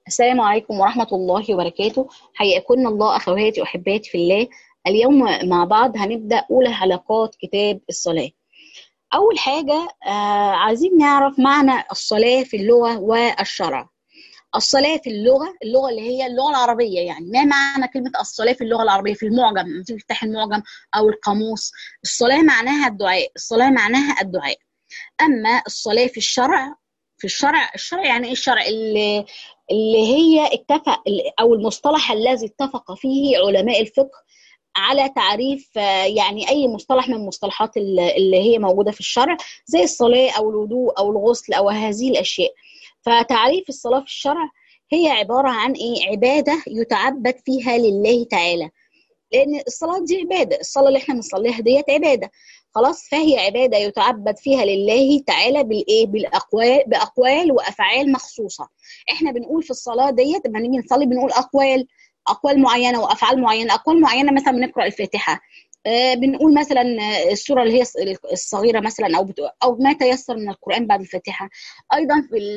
السلام عليكم ورحمة الله وبركاته حياكم الله أخواتي وأحباتي في الله اليوم مع بعض هنبدأ أولى حلقات كتاب الصلاة أول حاجة آه عايزين نعرف معنى الصلاة في اللغة والشرع الصلاة في اللغة اللغة اللي هي اللغة العربية يعني ما معنى كلمة الصلاة في اللغة العربية في المعجم لما تيجي تفتح المعجم أو القاموس الصلاة معناها الدعاء الصلاة معناها الدعاء أما الصلاة في الشرع في الشرع الشرع يعني ايه الشرع اللي اللي هي اتفق او المصطلح الذي اتفق فيه علماء الفقه على تعريف يعني اي مصطلح من المصطلحات اللي هي موجوده في الشرع زي الصلاه او الوضوء او الغسل او هذه الاشياء فتعريف الصلاه في الشرع هي عباره عن ايه عباده يتعبد فيها لله تعالى لان الصلاه دي عباده الصلاه اللي احنا بنصليها ديت عباده خلاص فهي عباده يتعبد فيها لله تعالى بالايه بالاقوال باقوال وافعال مخصوصه احنا بنقول في الصلاه ديت لما نيجي نصلي بنقول اقوال اقوال معينه وافعال معينه اقوال معينه مثلا بنقرا الفاتحه آه بنقول مثلا السوره اللي هي الصغيره مثلا او او ما تيسر من القران بعد الفاتحه ايضا في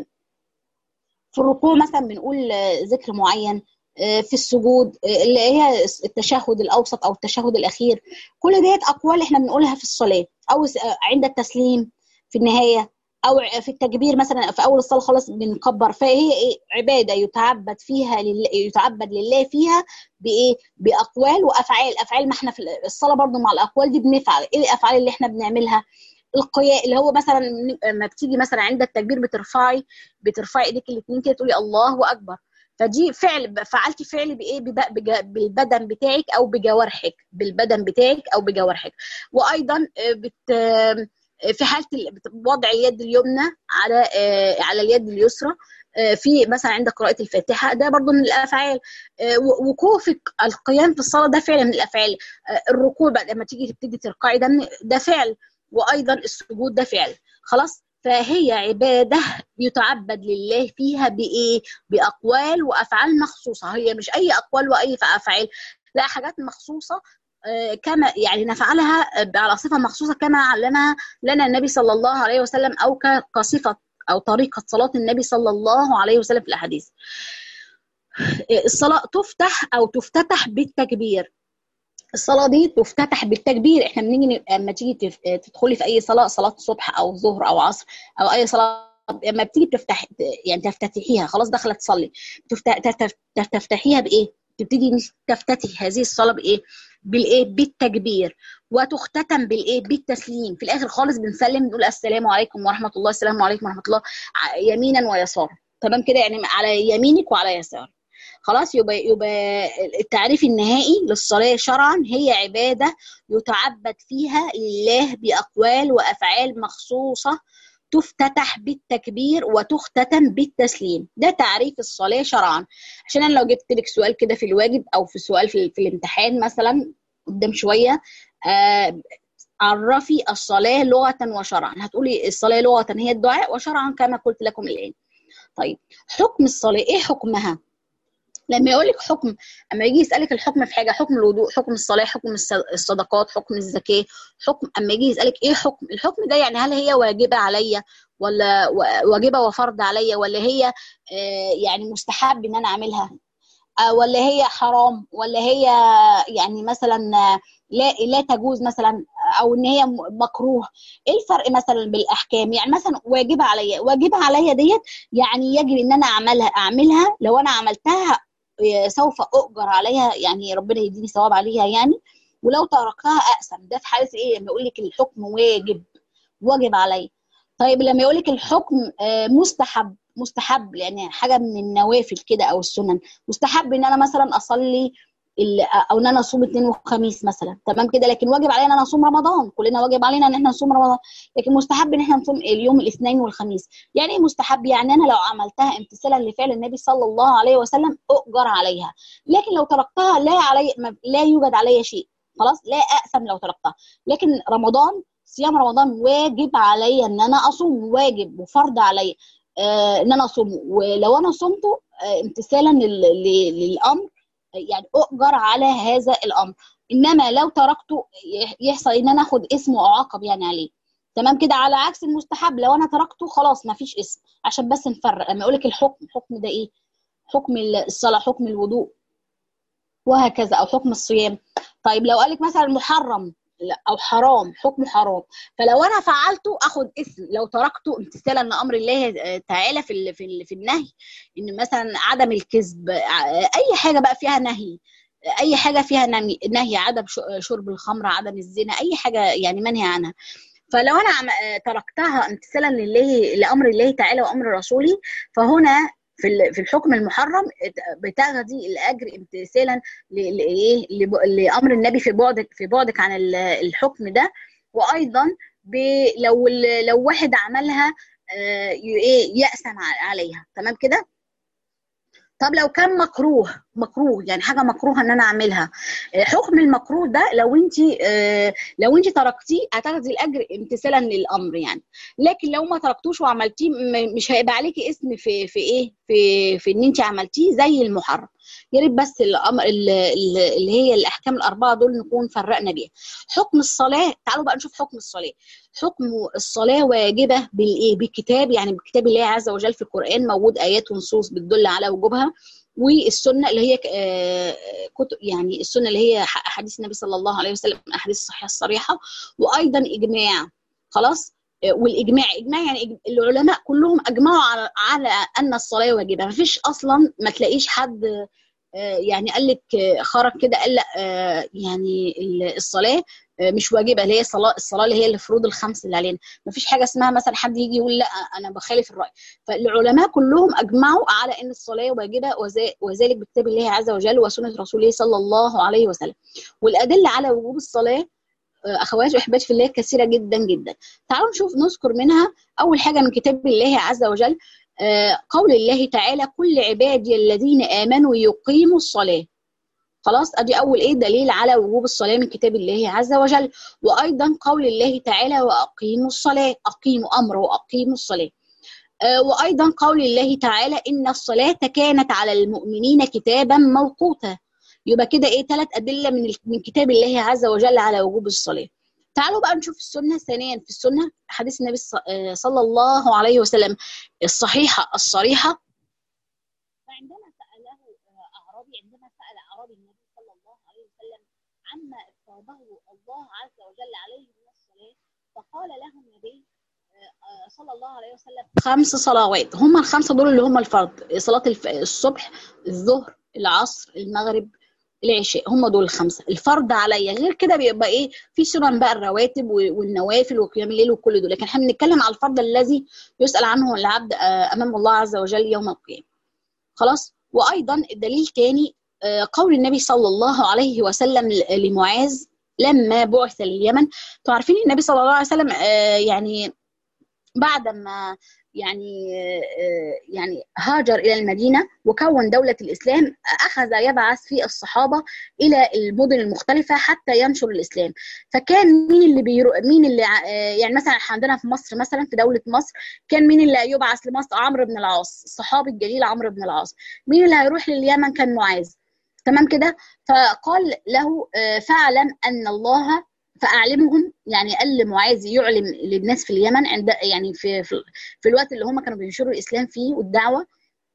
في الركوع مثلا بنقول ذكر معين في السجود اللي هي التشهد الاوسط او التشهد الاخير كل ديت اقوال احنا بنقولها في الصلاه او عند التسليم في النهايه او في التكبير مثلا في اول الصلاه خلاص بنكبر فهي ايه عباده يتعبد فيها لله يتعبد لله فيها بايه باقوال وافعال افعال ما احنا في الصلاه برضو مع الاقوال دي بنفعل ايه الافعال اللي احنا بنعملها القياء اللي هو مثلا لما بتيجي مثلا عند التكبير بترفعي بترفعي ايديك الاثنين كده تقولي الله اكبر فدي فعل فعلتي فعل بايه بالبدن بتاعك او بجوارحك بالبدن بتاعك او بجوارحك وايضا بت في حاله وضع اليد اليمنى على على اليد اليسرى في مثلا عند قراءه الفاتحه ده برضو من الافعال وقوفك القيام في الصلاه ده فعل من الافعال الركوع بعد لما تيجي تبتدي تركعي ده ده فعل وايضا السجود ده فعل خلاص فهي عبادة يتعبد لله فيها بإيه؟ بأقوال وأفعال مخصوصة هي مش أي أقوال وأي أفعال لا حاجات مخصوصة كما يعني نفعلها على صفة مخصوصة كما علمها لنا النبي صلى الله عليه وسلم أو كصفة أو طريقة صلاة النبي صلى الله عليه وسلم في الأحاديث الصلاة تفتح أو تفتتح بالتكبير الصلاه دي تفتتح بالتكبير احنا بنيجي لما تيجي تدخلي في اي صلاه صلاه صبح او ظهر او عصر او اي صلاه لما بتيجي تفتح يعني تفتتحيها خلاص داخله تصلي تفتحيها بايه تبتدي تفتتح هذه الصلاه بايه بالايه بالتكبير وتختتم بالايه بالتسليم في الاخر خالص بنسلم نقول السلام عليكم ورحمه الله السلام عليكم ورحمه الله يمينا ويسارا تمام كده يعني على يمينك وعلى يسارك خلاص يبقى يبقى التعريف النهائي للصلاه شرعا هي عباده يتعبد فيها لله باقوال وافعال مخصوصه تفتتح بالتكبير وتختتم بالتسليم ده تعريف الصلاه شرعا عشان انا لو جبت لك سؤال كده في الواجب او في سؤال في, في الامتحان مثلا قدام شويه آه عرفي الصلاه لغه وشرعا هتقولي الصلاه لغه هي الدعاء وشرعا كما قلت لكم الان طيب حكم الصلاه ايه حكمها لما يقول لك حكم اما يجي يسالك الحكم في حاجه حكم الوضوء حكم الصلاه حكم الصدقات حكم الزكاه حكم اما يجي يسالك ايه حكم الحكم ده يعني هل هي واجبه عليا ولا واجبه وفرض عليا ولا هي يعني مستحب ان انا اعملها ولا هي حرام ولا هي يعني مثلا لا لا تجوز مثلا او ان هي مكروه ايه الفرق مثلا بالاحكام يعني مثلا واجبه عليا واجبه عليا ديت يعني يجب ان انا اعملها اعملها لو انا عملتها سوف اؤجر عليها يعني ربنا يديني ثواب عليها يعني ولو تركتها اقسم ده في حاله ايه لما يقول لك الحكم واجب واجب عليا طيب لما يقول لك الحكم مستحب مستحب يعني حاجه من النوافل كده او السنن مستحب ان انا مثلا اصلي او ان انا اصوم اثنين وخميس مثلا تمام كده لكن واجب علينا ان انا اصوم رمضان كلنا واجب علينا ان احنا نصوم رمضان لكن مستحب ان احنا نصوم اليوم الاثنين والخميس يعني ايه مستحب يعني انا لو عملتها امتثالا لفعل النبي صلى الله عليه وسلم اؤجر عليها لكن لو تركتها لا علي لا يوجد علي شيء خلاص لا اقسم لو تركتها لكن رمضان صيام رمضان واجب عليا ان انا اصوم واجب وفرض عليا آه ان انا اصوم ولو انا صمته آه امتثالا للامر يعني اؤجر على هذا الامر انما لو تركته يحصل ان انا اخد اسم واعاقب يعني عليه تمام كده على عكس المستحب لو انا تركته خلاص ما فيش اسم عشان بس نفرق لما اقول لك الحكم الحكم ده ايه حكم الصلاه حكم الوضوء وهكذا او حكم الصيام طيب لو قالك مثلا محرم او حرام حكم حرام فلو انا فعلته اخد اسم لو تركته امتثالا لامر الله تعالى في في في النهي ان مثلا عدم الكذب اي حاجه بقى فيها نهي اي حاجه فيها نهي عدم شرب الخمر عدم الزنا اي حاجه يعني منهي عنها فلو انا تركتها امتثالا لله لامر الله تعالى وامر رسوله فهنا في في الحكم المحرم بتاخدي الاجر امتثالا لايه لامر النبي في بعدك في بعدك عن الحكم ده وايضا لو لو واحد عملها ايه يأسم عليها تمام كده طب لو كان مكروه مكروه يعني حاجه مكروهه ان انا اعملها حكم المكروه ده لو انت لو انت تركتيه هتاخدي الاجر امتثالا للامر يعني لكن لو ما تركتوش وعملتيه مش هيبقى عليكي اسم في في ايه في في ان انت عملتيه زي المحرم يا ريت بس الامر اللي هي الاحكام الاربعه دول نكون فرقنا بيها حكم الصلاه تعالوا بقى نشوف حكم الصلاه حكم الصلاه واجبه بالايه بالكتاب يعني بكتاب الله عز وجل في القران موجود ايات ونصوص بتدل على وجوبها والسنه اللي هي كتب يعني السنه اللي هي حديث النبي صلى الله عليه وسلم الاحاديث الصحيحه الصريحه وايضا اجماع خلاص والاجماع اجماع يعني العلماء كلهم اجمعوا على على ان الصلاه واجبه ما فيش اصلا ما تلاقيش حد يعني قال لك خرج كده قال لا يعني الصلاه مش واجبه اللي هي الصلاه الصلاه اللي هي الفروض الخمس اللي علينا ما فيش حاجه اسمها مثلا حد يجي يقول لا انا بخالف الراي فالعلماء كلهم اجمعوا على ان الصلاه واجبه وذلك بكتاب الله عز وجل وسنه رسوله صلى الله عليه وسلم والادله على وجوب الصلاه اخواتي واحباتي في الله كثيره جدا جدا تعالوا نشوف نذكر منها اول حاجه من كتاب الله عز وجل قول الله تعالى كل عبادي الذين امنوا يقيموا الصلاه خلاص ادي اول ايه دليل على وجوب الصلاه من كتاب الله عز وجل وايضا قول الله تعالى واقيموا الصلاه اقيموا امر واقيموا الصلاه وايضا قول الله تعالى ان الصلاه كانت على المؤمنين كتابا موقوتا يبقى كده ايه ثلاث ادله من من كتاب الله عز وجل على وجوب الصلاه تعالوا بقى نشوف السنه ثانيا في السنه حديث النبي صلى الله عليه وسلم الصحيحه الصريحه فعندما ساله اعرابي عندما سال اعرابي النبي صلى الله عليه وسلم عما افترضه الله عز وجل عليه من الصلاه فقال له النبي صلى الله عليه وسلم خمس صلوات هم الخمسه دول اللي هم الفرض صلاه الصبح الظهر العصر المغرب العشاء هم دول الخمسه الفرض عليا غير كده بيبقى ايه في سنن بقى الرواتب والنوافل وقيام الليل وكل دول لكن احنا بنتكلم على الفرض الذي يسال عنه العبد امام الله عز وجل يوم القيامه خلاص وايضا الدليل تاني قول النبي صلى الله عليه وسلم لمعاذ لما بعث لليمن تعرفين النبي صلى الله عليه وسلم يعني بعد ما يعني يعني هاجر الى المدينه وكون دوله الاسلام اخذ يبعث في الصحابه الى المدن المختلفه حتى ينشر الاسلام فكان مين اللي بيرو مين اللي يعني مثلا عندنا في مصر مثلا في دوله مصر كان مين اللي يبعث لمصر عمرو بن العاص الصحابي الجليل عمرو بن العاص مين اللي هيروح لليمن كان معاذ تمام كده فقال له فاعلم ان الله فاعلمهم يعني قال لمعاذ يعلم للناس في اليمن عند يعني في في, في الوقت اللي هم كانوا بينشروا الاسلام فيه والدعوه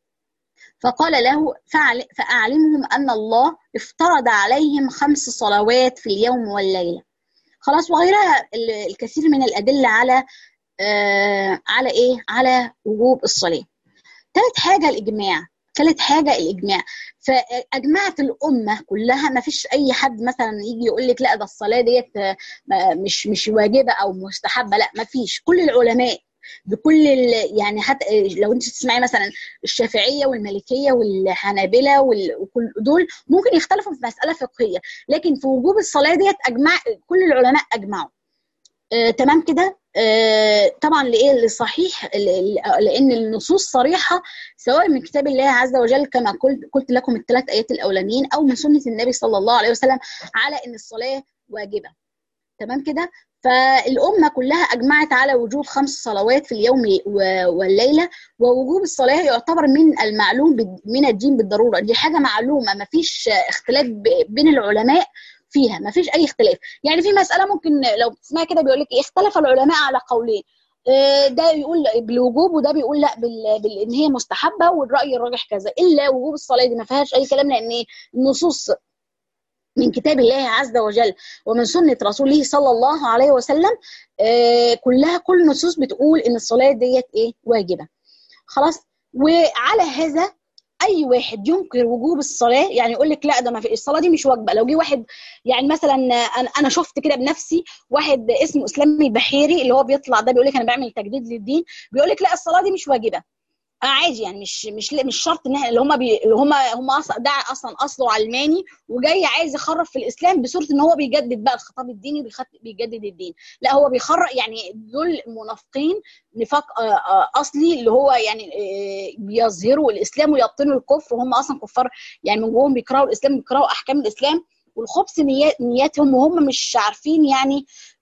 فقال له فعل فاعلمهم ان الله افترض عليهم خمس صلوات في اليوم والليله خلاص وغيرها الكثير من الادله على آه على ايه على وجوب الصلاه ثالث حاجه الاجماع ثالث حاجه الاجماع فاجمعت الامه كلها ما فيش اي حد مثلا يجي يقول لك لا ده الصلاه ديت مش مش واجبه او مستحبه لا ما فيش كل العلماء بكل يعني حتى لو انت تسمعي مثلا الشافعيه والمالكيه والحنابله وكل دول ممكن يختلفوا في مساله فقهيه لكن في وجوب الصلاه ديت اجمع كل العلماء اجمعوا آه، تمام كده آه، طبعا لايه لصحيح لان النصوص صريحه سواء من كتاب الله عز وجل كما قلت قلت لكم الثلاث ايات الاولانيين او من سنه النبي صلى الله عليه وسلم على ان الصلاه واجبه تمام كده فالأمة كلها أجمعت على وجوب خمس صلوات في اليوم والليلة ووجوب الصلاة يعتبر من المعلوم من الدين بالضرورة دي حاجة معلومة ما فيش اختلاف بين العلماء فيها ما فيش أي اختلاف يعني في مسألة ممكن لو تسمعي كده بيقول لك اختلف العلماء على قولين ده يقول بالوجوب وده بيقول لا بال... بال... ان هي مستحبه والراي الراجح كذا الا وجوب الصلاه دي ما فيهاش اي كلام لان النصوص من كتاب الله عز وجل ومن سنة رسوله صلى الله عليه وسلم آه كلها كل النصوص بتقول ان الصلاة ديت ايه واجبة خلاص وعلى هذا اي واحد ينكر وجوب الصلاه يعني يقول لك لا ده ما في الصلاه دي مش واجبه لو جه واحد يعني مثلا انا شفت كده بنفسي واحد اسمه اسلامي البحيري اللي هو بيطلع ده بيقول لك انا بعمل تجديد للدين بيقول لك لا الصلاه دي مش واجبه عادي يعني مش مش مش شرط ان اللي هم بي اللي هم هم اصلا ده اصلا اصله علماني وجاي عايز يخرب في الاسلام بصوره ان هو بيجدد بقى الخطاب الديني وبيجدد الدين لا هو بيخرب يعني دول منافقين نفاق اصلي اللي هو يعني بيظهروا الاسلام ويبطنوا الكفر وهم اصلا كفار يعني من جواهم بيكرهوا الاسلام بيكرهوا احكام الاسلام والخبث نيات نياتهم وهم مش عارفين يعني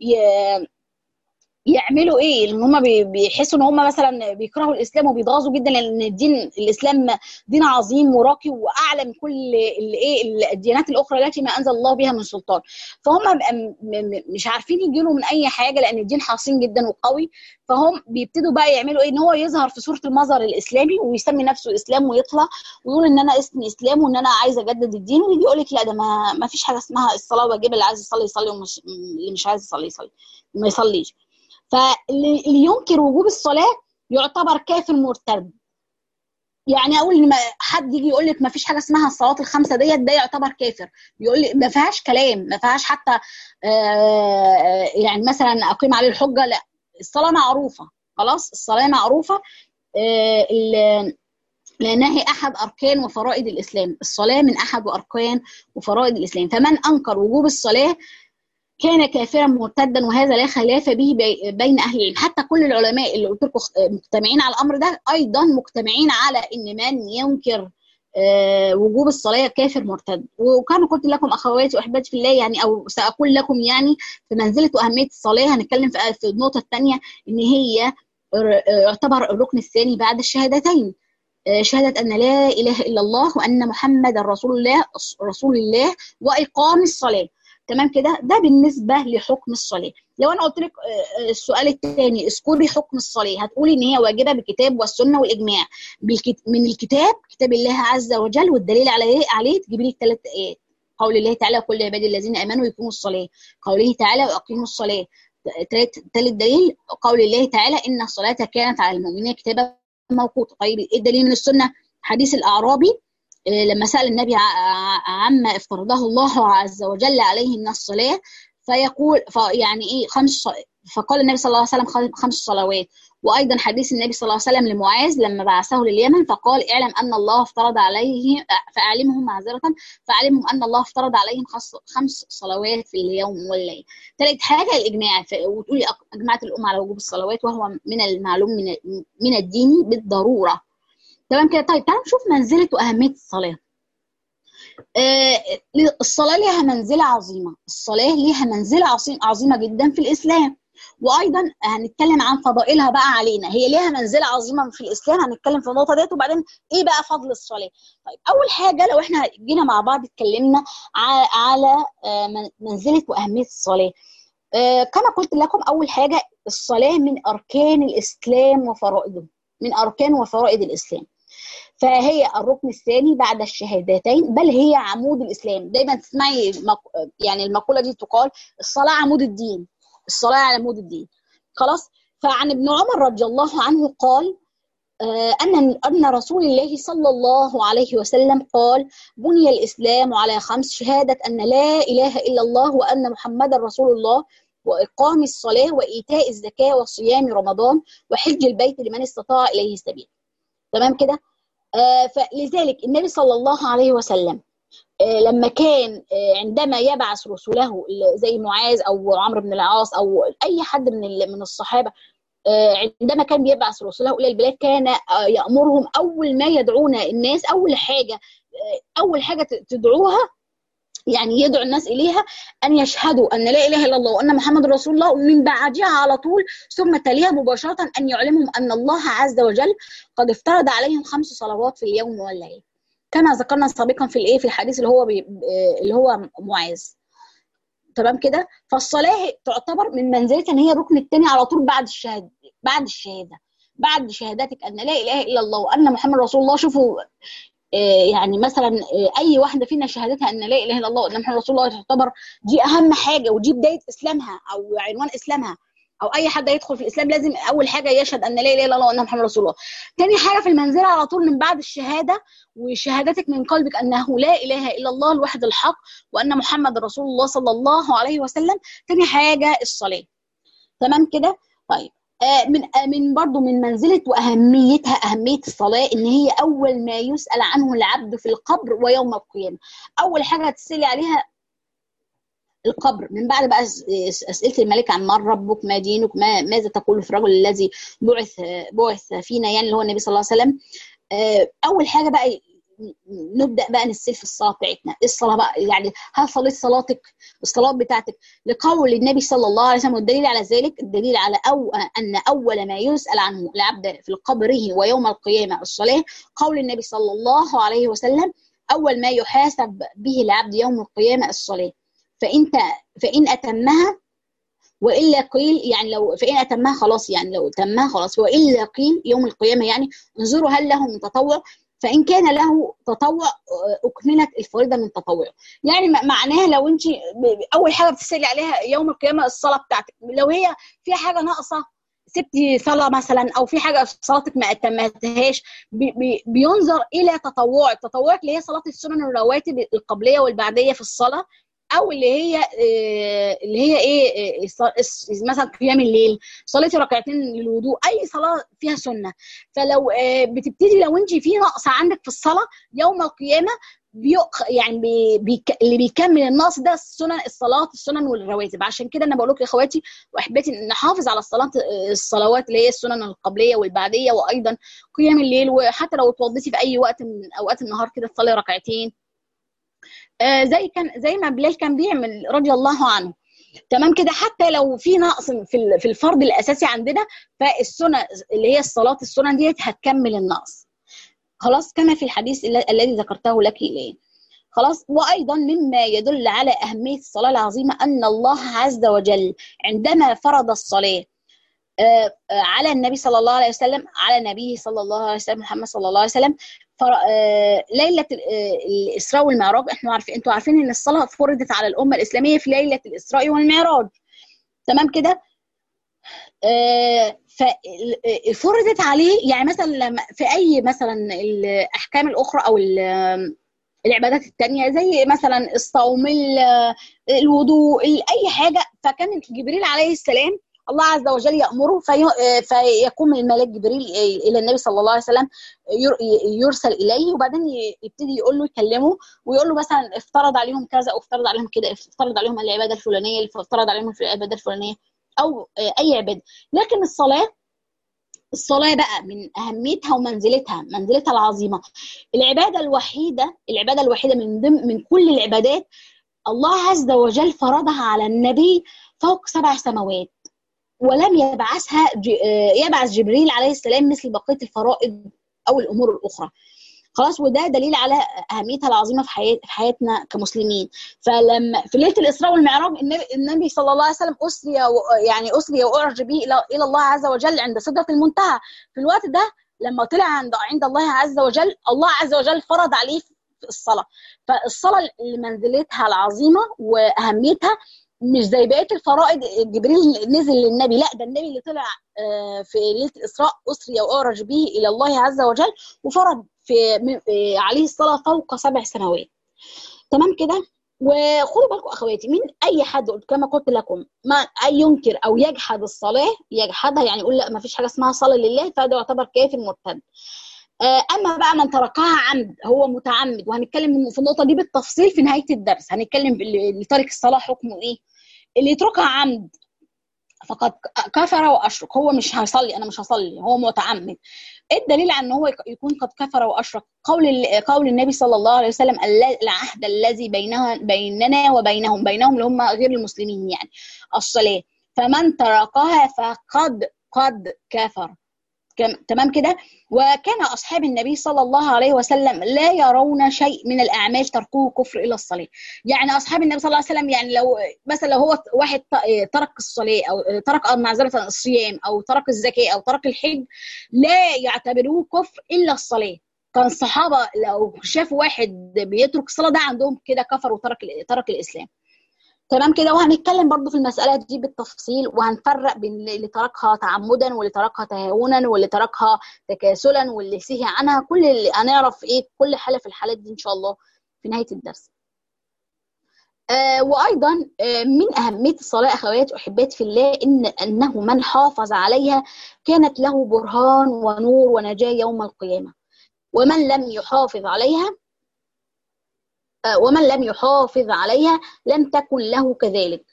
يعملوا ايه لان هم بيحسوا ان هم مثلا بيكرهوا الاسلام وبيتغاظوا جدا لان الدين الاسلام دين عظيم وراقي واعلى من كل الايه الديانات الاخرى التي ما انزل الله بها من سلطان فهم مش عارفين يجيلوا من اي حاجه لان الدين حصين جدا وقوي فهم بيبتدوا بقى يعملوا ايه ان هو يظهر في صوره المظهر الاسلامي ويسمي نفسه اسلام ويطلع ويقول ان انا اسمي اسلام وان انا عايز اجدد الدين ويجي يقول لك لا ده ما, ما فيش حاجه اسمها الصلاه واجبه اللي عايز يصلي يصلي ومش اللي مش عايز يصلي يصلي ما يصليش فاللي ينكر وجوب الصلاه يعتبر كافر مرتد يعني اقول ان حد يجي يقول لك ما فيش حاجه اسمها الصلاه الخمسه ديت ده يعتبر كافر بيقول لي ما فيهاش كلام ما فيهاش حتى آه يعني مثلا اقيم عليه الحجه لا الصلاه معروفه خلاص الصلاه معروفه آه لانها هي احد اركان وفرائض الاسلام الصلاه من احد اركان وفرائض الاسلام فمن انكر وجوب الصلاه كان كافرا مرتدا وهذا لا خلاف به بين اهل العلم حتى كل العلماء اللي قلت لكم مجتمعين على الامر ده ايضا مجتمعين على ان من ينكر وجوب الصلاه كافر مرتد وكان قلت لكم اخواتي واحبتي في الله يعني او ساقول لكم يعني في منزله واهميه الصلاه هنتكلم في النقطه الثانيه ان هي يعتبر الركن الثاني بعد الشهادتين شهادة أن لا إله إلا الله وأن محمد رسول الله رسول الله وإقام الصلاة تمام كده ده بالنسبه لحكم الصلاه لو انا قلت لك السؤال الثاني اذكري حكم الصلاه هتقولي ان هي واجبه بالكتاب والسنه والاجماع من الكتاب كتاب الله عز وجل والدليل عليه عليه تجيبي لي الثلاث ايات قول الله تعالى وكل عباد الذين امنوا يقيموا الصلاه قوله تعالى واقيموا الصلاه ثالث دليل قول الله تعالى ان الصلاه كانت على المؤمنين كتابا موقوتا طيب ايه الدليل من السنه حديث الاعرابي لما سأل النبي عما افترضه الله عز وجل عليه من الصلاة فيقول يعني ايه خمس فقال النبي صلى الله عليه وسلم خمس صلوات وايضا حديث النبي صلى الله عليه وسلم لمعاذ لما بعثه لليمن فقال اعلم ان الله افترض عليه فاعلمهم معذره فاعلمهم ان الله افترض عليهم خمس صلوات في اليوم والليل. ثالث حاجه الاجماع وتقولي اجمعت الامه على وجوب الصلوات وهو من المعلوم من من الدين بالضروره. تمام كده طيب تعالوا نشوف منزله واهميه الصلاه آه الصلاه ليها منزله عظيمه الصلاه ليها منزله عظيمه جدا في الاسلام وايضا هنتكلم عن فضائلها بقى علينا هي ليها منزله عظيمه في الاسلام هنتكلم في النقطه ديت وبعدين ايه بقى فضل الصلاه طيب اول حاجه لو احنا جينا مع بعض اتكلمنا على آه منزله واهميه الصلاه آه كما قلت لكم اول حاجه الصلاه من اركان الاسلام وفرائضه من اركان وفرائض الاسلام فهي الركن الثاني بعد الشهادتين بل هي عمود الاسلام دايما تسمعي يعني المقوله دي تقال الصلاه عمود الدين الصلاه عمود الدين خلاص فعن ابن عمر رضي الله عنه قال ان ان رسول الله صلى الله عليه وسلم قال بني الاسلام على خمس شهاده ان لا اله الا الله وان محمدا رسول الله واقام الصلاه وايتاء الزكاه وصيام رمضان وحج البيت لمن استطاع اليه سبيلا تمام كده آه فلذلك النبي صلى الله عليه وسلم آه لما كان آه عندما يبعث رسله زي معاذ او عمرو بن العاص او اي حد من من الصحابه عندما كان بيبعث رسله الى البلاد كان يامرهم اول ما يدعون الناس اول حاجه اول حاجه تدعوها يعني يدعو الناس اليها ان يشهدوا ان لا اله الا الله وان محمد رسول الله ومن بعدها على طول ثم تليها مباشره ان يعلمهم ان الله عز وجل قد افترض عليهم خمس صلوات في اليوم والليل كما ذكرنا سابقا في الايه في الحديث اللي هو بي اللي هو معاذ تمام كده فالصلاه تعتبر من منزله ان هي الركن الثاني على طول بعد الشهاده بعد الشهاده بعد شهادتك ان لا اله الا الله وان محمد رسول الله شوفوا يعني مثلا اي واحده فينا شهادتها ان لا اله الا الله وان محمد رسول الله تعتبر دي اهم حاجه ودي بدايه اسلامها او عنوان اسلامها او اي حد يدخل في الاسلام لازم اول حاجه يشهد ان لا اله الا الله وان محمد رسول الله تاني حاجه في المنزله على طول من بعد الشهاده وشهادتك من قلبك انه لا اله الا الله الواحد الحق وان محمد رسول الله صلى الله عليه وسلم تاني حاجه الصلاه تمام كده طيب من من برضه من منزله واهميتها اهميه الصلاه ان هي اول ما يسال عنه العبد في القبر ويوم القيامه اول حاجه هتسالي عليها القبر من بعد بقى اسئله الملك عن من ربك ما دينك ما ماذا تقول في الرجل الذي بعث بعث فينا يعني اللي هو النبي صلى الله عليه وسلم اول حاجه بقى نبدا بقى نسال في الصلاه بتاعتنا الصلاه بقى يعني هل صليت صلاتك الصلاه بتاعتك لقول النبي صلى الله عليه وسلم والدليل على ذلك الدليل على أو ان اول ما يسال عنه العبد في قبره ويوم القيامه الصلاه قول النبي صلى الله عليه وسلم اول ما يحاسب به العبد يوم القيامه الصلاه فإن فإن أتمها وإلا قيل يعني لو فإن أتمها خلاص يعني لو تمها خلاص وإلا قيل يوم القيامة يعني انظروا هل له من تطوع فإن كان له تطوع أكملت الفريضة من تطوعه يعني معناها لو أنت أول حاجة بتسألي عليها يوم القيامة الصلاة بتاعتك لو هي فيها حاجة ناقصة سبتي صلاة مثلا أو في حاجة في صلاتك ما أتمتهاش بي بي بينظر إلى تطوعك تطوعك اللي هي صلاة السنن الرواتب القبلية والبعدية في الصلاة او اللي هي اللي هي ايه مثلا قيام الليل صليتي ركعتين للوضوء اي صلاه فيها سنه فلو بتبتدي لو انت في نقص عندك في الصلاه يوم القيامه بيق يعني بي بي اللي بيكمل النقص ده السنن الصلاه السنن والرواتب عشان كده انا بقول لكم يا اخواتي واحبتي نحافظ على الصلاه الصلوات اللي هي السنن القبليه والبعديه وايضا قيام الليل وحتى لو اتوضيتي في اي وقت من اوقات النهار كده تصلي ركعتين آه زي كان زي ما بلال كان بيعمل رضي الله عنه تمام كده حتى لو في نقص في في الفرض الاساسي عندنا فالسنه اللي هي الصلاه السنن ديت هتكمل النقص خلاص كما في الحديث الذي ذكرته لك اليه خلاص وايضا مما يدل على اهميه الصلاه العظيمه ان الله عز وجل عندما فرض الصلاه آه على النبي صلى الله عليه وسلم على نبيه صلى الله عليه وسلم محمد صلى الله عليه وسلم ليله الاسراء والمعراج احنا عارفين انتوا عارفين ان الصلاه فرضت على الامه الاسلاميه في ليله الاسراء والمعراج تمام كده ففرضت عليه يعني مثلا لما في اي مثلا الاحكام الاخرى او العبادات التانية زي مثلا الصوم الوضوء اي حاجه فكان جبريل عليه السلام الله عز وجل يأمره في فيقوم الملاك جبريل إلى النبي صلى الله عليه وسلم يرسل إليه وبعدين يبتدي يقول له يكلمه ويقول له مثلا افترض عليهم كذا او افترض عليهم كده افترض عليهم العبادة الفلانية افترض عليهم في العبادة الفلانية أو أي عبادة لكن الصلاة الصلاة بقى من أهميتها ومنزلتها منزلتها العظيمة العبادة الوحيدة العبادة الوحيدة من ضمن من كل العبادات الله عز وجل فرضها على النبي فوق سبع سماوات ولم يبعثها يبعث جبريل عليه السلام مثل بقيه الفرائض او الامور الاخرى خلاص وده دليل على اهميتها العظيمه في, حياة في حياتنا كمسلمين فلما في ليله الاسراء والمعراج النبي, النبي صلى الله عليه وسلم اسري يعني اسري واعرج به الى الى الله عز وجل عند سدره المنتهى في الوقت ده لما طلع عند عند الله عز وجل الله عز وجل فرض عليه الصلاه فالصلاه لمنزلتها العظيمه واهميتها مش زي بقيه الفرائض جبريل نزل للنبي لا ده النبي اللي طلع في ليله الاسراء اسري واعرج به الى الله عز وجل وفرض في عليه الصلاه فوق سبع سنوات تمام كده وخدوا بالكم اخواتي مين اي حد كما قلت لكم ما اي ينكر او يجحد الصلاه يجحدها يعني يقول لا ما فيش حاجه اسمها صلاه لله فده يعتبر كافر مرتد اما بقى من تركها عمد هو متعمد وهنتكلم في النقطه دي بالتفصيل في نهايه الدرس هنتكلم اللي تارك الصلاه حكمه ايه اللي يتركها عمد فقد كفر واشرك هو مش هيصلي انا مش هصلي هو متعمد ايه الدليل على ان هو يكون قد كفر واشرك قول قول النبي صلى الله عليه وسلم العهد الذي بينها بيننا وبينهم بينهم اللي هم غير المسلمين يعني الصلاه فمن تركها فقد قد كفر تمام كده وكان اصحاب النبي صلى الله عليه وسلم لا يرون شيء من الاعمال تركوه كفر الا الصلاه يعني اصحاب النبي صلى الله عليه وسلم يعني لو مثلا لو هو واحد ترك الصلاه او ترك معذره الصيام او ترك الزكاه او ترك الحج لا يعتبروه كفر الا الصلاه كان الصحابه لو شافوا واحد بيترك الصلاه ده عندهم كده كفر وترك ترك الاسلام تمام كده وهنتكلم برضو في المسألة دي بالتفصيل وهنفرق بين اللي تركها تعمدا واللي تركها تهاونا واللي تركها تكاسلا واللي سهي عنها كل اللي هنعرف ايه كل حالة في الحالات دي ان شاء الله في نهاية الدرس آه وايضا آه من اهميه الصلاه اخواتي واحباتي في الله ان انه من حافظ عليها كانت له برهان ونور ونجاه يوم القيامه ومن لم يحافظ عليها ومن لم يحافظ عليها لم تكن له كذلك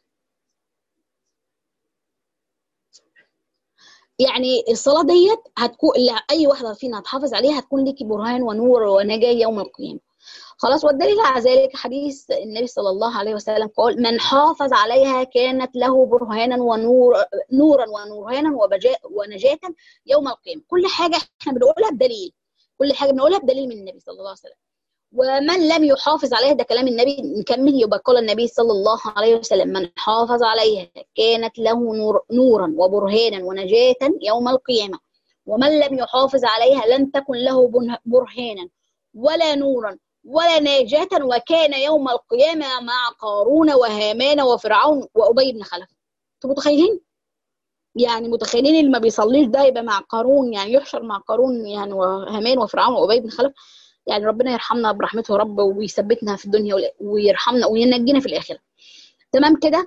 يعني الصلاة ديت هتكون أي واحدة فينا هتحافظ عليها هتكون لك برهان ونور ونجاة يوم القيامة خلاص والدليل على ذلك حديث النبي صلى الله عليه وسلم قال من حافظ عليها كانت له برهانا ونور نورا ونورهانا ونجاة يوم القيامة كل حاجة احنا بنقولها بدليل كل حاجة بنقولها بدليل من النبي صلى الله عليه وسلم ومن لم يحافظ عليها ده كلام النبي نكمل يبقى قال النبي صلى الله عليه وسلم من حافظ عليها كانت له نور نورا وبرهانا ونجاة يوم القيامة ومن لم يحافظ عليها لن تكن له برهانا ولا نورا ولا نجاة وكان يوم القيامة مع قارون وهامان وفرعون وأبي بن خلف انتوا متخيلين؟ يعني متخيلين اللي ما بيصليش ده يبقى مع قارون يعني يحشر مع قارون يعني وهامان وفرعون وأبي بن خلف يعني ربنا يرحمنا برحمته يا رب ويثبتنا في الدنيا ويرحمنا وينجينا في الاخره تمام كده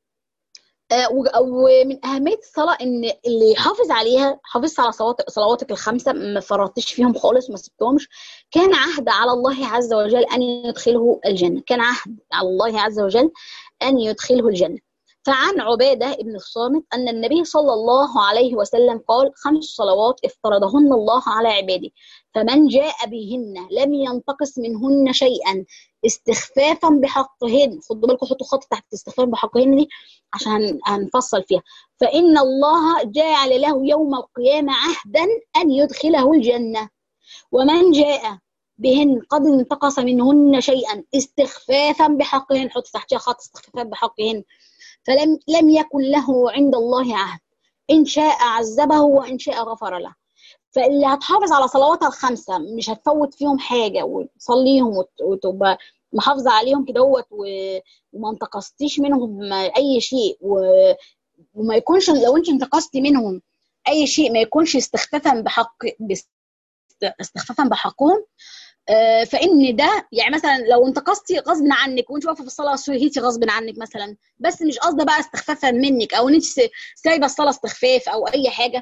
آه ومن اهميه الصلاه ان اللي يحافظ عليها حافظت على صلوات صلواتك الخمسه ما فرطتش فيهم خالص ما سبتهمش كان عهد على الله عز وجل ان يدخله الجنه كان عهد على الله عز وجل ان يدخله الجنه فعن عبادة بن الصامت أن النبي صلى الله عليه وسلم قال خمس صلوات افترضهن الله على عباده فمن جاء بهن لم ينتقص منهن شيئا استخفافا بحقهن خدوا بالكم حطوا خط تحت استخفاف بحقهن دي عشان هنفصل فيها فإن الله جعل له يوم القيامة عهدا أن يدخله الجنة ومن جاء بهن قد انتقص منهن شيئا استخفافا بحقهن حط تحتها خط استخفافا بحقهن فلم لم يكن له عند الله عهد إن شاء عذبه وإن شاء غفر له فاللي هتحافظ على صلواتها الخمسة مش هتفوت فيهم حاجة وتصليهم وتبقى محافظة عليهم كده وما انتقصتيش منهم أي شيء وما يكونش لو أنت انتقصتي منهم أي شيء ما يكونش استخفافا بحق استخفافا بحقهم فان ده يعني مثلا لو انتقصتي غصب عنك وانت واقفه في الصلاه سهيتي غصب عنك مثلا بس مش قصده بقى استخفافا منك او ان انت سايبه الصلاه استخفاف او اي حاجه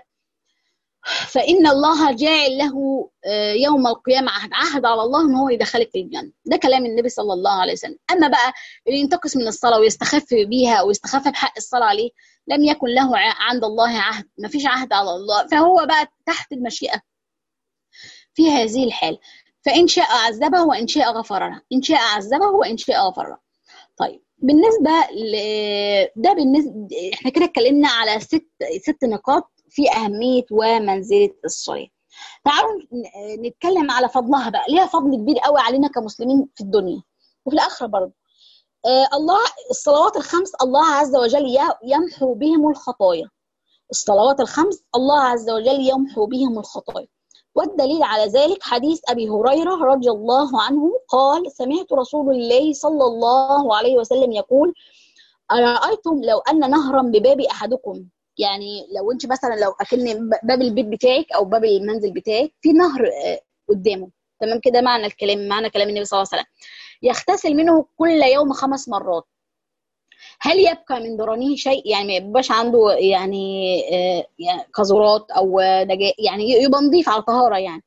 فان الله جاعل له يوم القيامه عهد عهد على الله ان هو يدخلك الجنه ده كلام النبي صلى الله عليه وسلم اما بقى اللي ينتقص من الصلاه ويستخف بيها ويستخف بحق الصلاه عليه لم يكن له عند الله عهد ما فيش عهد على الله فهو بقى تحت المشيئه في هذه الحال فإن شاء عذبه وإن شاء غفر له إن شاء عذبه وإن شاء غفر له طيب بالنسبة ل... ده بالنسبة احنا كده اتكلمنا على ست ست نقاط في أهمية ومنزلة الصلاة تعالوا نتكلم على فضلها بقى ليها فضل كبير قوي علينا كمسلمين في الدنيا وفي الآخرة برضه آه الله الصلوات الخمس الله عز وجل يمحو بهم الخطايا الصلوات الخمس الله عز وجل يمحو بهم الخطايا والدليل على ذلك حديث أبي هريرة رضي الله عنه قال سمعت رسول الله صلى الله عليه وسلم يقول أرأيتم لو أن نهرا بباب أحدكم يعني لو أنت مثلا لو أكن باب البيت بتاعك أو باب المنزل بتاعك في نهر قدامه تمام كده معنى الكلام معنى كلام النبي صلى الله عليه وسلم يغتسل منه كل يوم خمس مرات هل يبقى من درانه شيء يعني ما يبقاش عنده يعني قذورات او يعني يبقى نظيف على طهاره يعني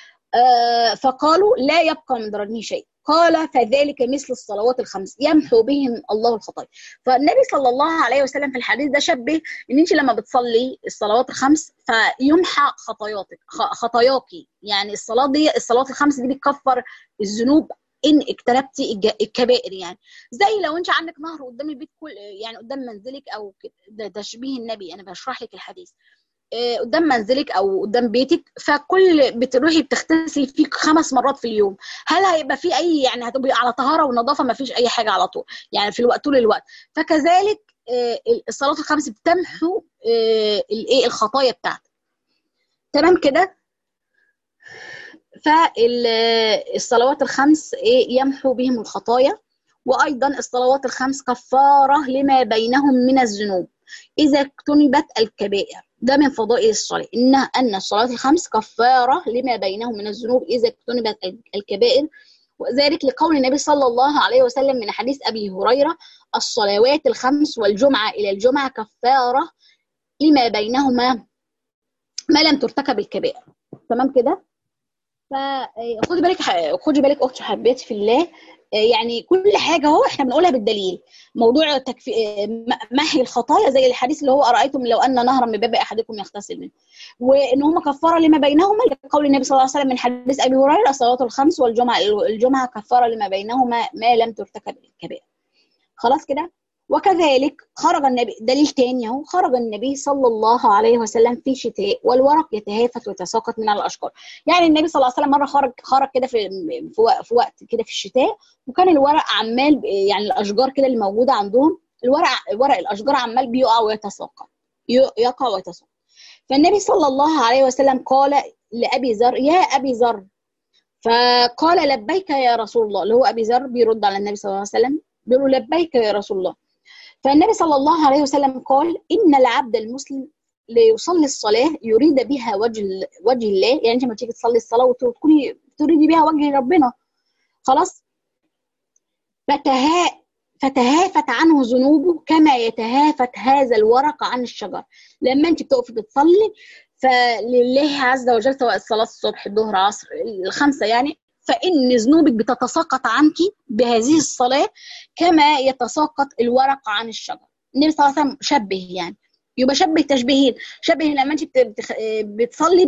فقالوا لا يبقى من درانه شيء قال فذلك مثل الصلوات الخمس يمحو بهم الله الخطايا فالنبي صلى الله عليه وسلم في الحديث ده شبه ان انت لما بتصلي الصلوات الخمس فيمحى خطاياتك خطاياكي يعني الصلاه دي الصلوات الخمس دي بتكفر الذنوب ان اجتنبتي الكبائر يعني زي لو انت عندك نهر قدام البيت كل يعني قدام منزلك او ده تشبيه النبي انا بشرح لك الحديث قدام منزلك او قدام بيتك فكل بتروحي بتغتسلي فيه خمس مرات في اليوم هل هيبقى في اي يعني هتبقي على طهاره ونظافه ما فيش اي حاجه على طول يعني في الوقت طول الوقت فكذلك الصلاه الخمس بتمحو الايه الخطايا بتاعتك تمام كده فالصلوات الخمس ايه يمحو بهم الخطايا وايضا الصلوات الخمس كفاره لما بينهم من الذنوب اذا اجتنبت الكبائر ده من فضائل الصلاه ان ان الصلاه الخمس كفاره لما بينهم من الذنوب اذا اجتنبت الكبائر وذلك لقول النبي صلى الله عليه وسلم من حديث ابي هريره الصلوات الخمس والجمعه الى الجمعه كفاره لما بينهما ما لم ترتكب الكبائر تمام كده فخدي بالك خدي بالك اختي حبيتي في الله يعني كل حاجه اهو احنا بنقولها بالدليل موضوع تكفي محي الخطايا زي الحديث اللي هو ارايتم لو ان نهرا من باب احدكم يغتسل منه وان هم كفاره لما بينهما لقول النبي صلى الله عليه وسلم من حديث ابي هريره الصلاه الخمس والجمعه الجمعه كفاره لما بينهما ما لم ترتكب الكبائر خلاص كده وكذلك خرج النبي دليل تاني اهو خرج النبي صلى الله عليه وسلم في شتاء والورق يتهافت ويتساقط من على الاشجار يعني النبي صلى الله عليه وسلم مره خرج خرج كده في في وقت كده في الشتاء وكان الورق عمال يعني الاشجار كده اللي موجوده عندهم الورق ورق الاشجار عمال بيقع ويتساقط يقع ويتساقط فالنبي صلى الله عليه وسلم قال لابي ذر يا ابي ذر فقال لبيك يا رسول الله اللي هو ابي ذر بيرد على النبي صلى الله عليه وسلم بيقول له لبيك يا رسول الله فالنبي صلى الله عليه وسلم قال إن العبد المسلم ليصلي الصلاة يريد بها وجه وجه الله يعني أنت لما تيجي تصلي الصلاة وتكوني تريدي بها وجه ربنا خلاص فتها فتهافت عنه ذنوبه كما يتهافت هذا الورق عن الشجر لما انت بتقفي بتصلي فلله عز وجل سواء الصلاه الصبح الظهر عصر الخمسه يعني فإن ذنوبك بتتساقط عنك بهذه الصلاة كما يتساقط الورق عن الشجر النبي صلى الله عليه وسلم شبه يعني يبقى شبه تشبيهين شبه لما انت بتصلي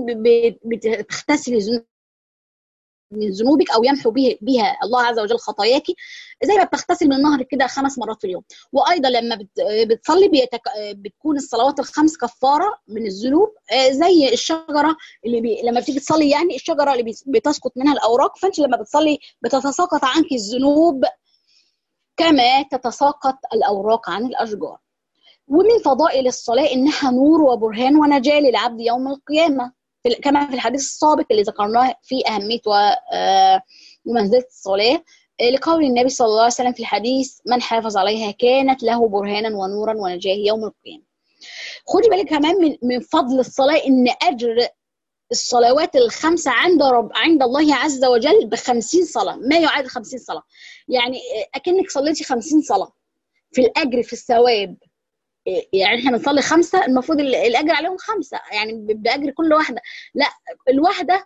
بتغتسلي من ذنوبك او يمحو به بها الله عز وجل خطاياك زي ما بتغتسل من النهر كده خمس مرات في اليوم وايضا لما بتصلي بيتك... بتكون الصلوات الخمس كفاره من الذنوب زي الشجره اللي بي... لما بتيجي تصلي يعني الشجره اللي بتسقط منها الاوراق فانت لما بتصلي بتتساقط عنك الذنوب كما تتساقط الاوراق عن الاشجار ومن فضائل الصلاه انها نور وبرهان ونجاه للعبد يوم القيامه كما في الحديث السابق اللي ذكرناه في أهمية ومنزلة الصلاة لقول النبي صلى الله عليه وسلم في الحديث من حافظ عليها كانت له برهانا ونورا ونجاه يوم القيامة خدي بالك كمان من من فضل الصلاة إن أجر الصلوات الخمسة عند رب عند الله عز وجل ب 50 صلاة ما يعادل 50 صلاة يعني أكنك صليتي 50 صلاة في الأجر في الثواب يعني احنا بنصلي خمسه المفروض الاجر عليهم خمسه يعني باجر كل واحده لا الواحده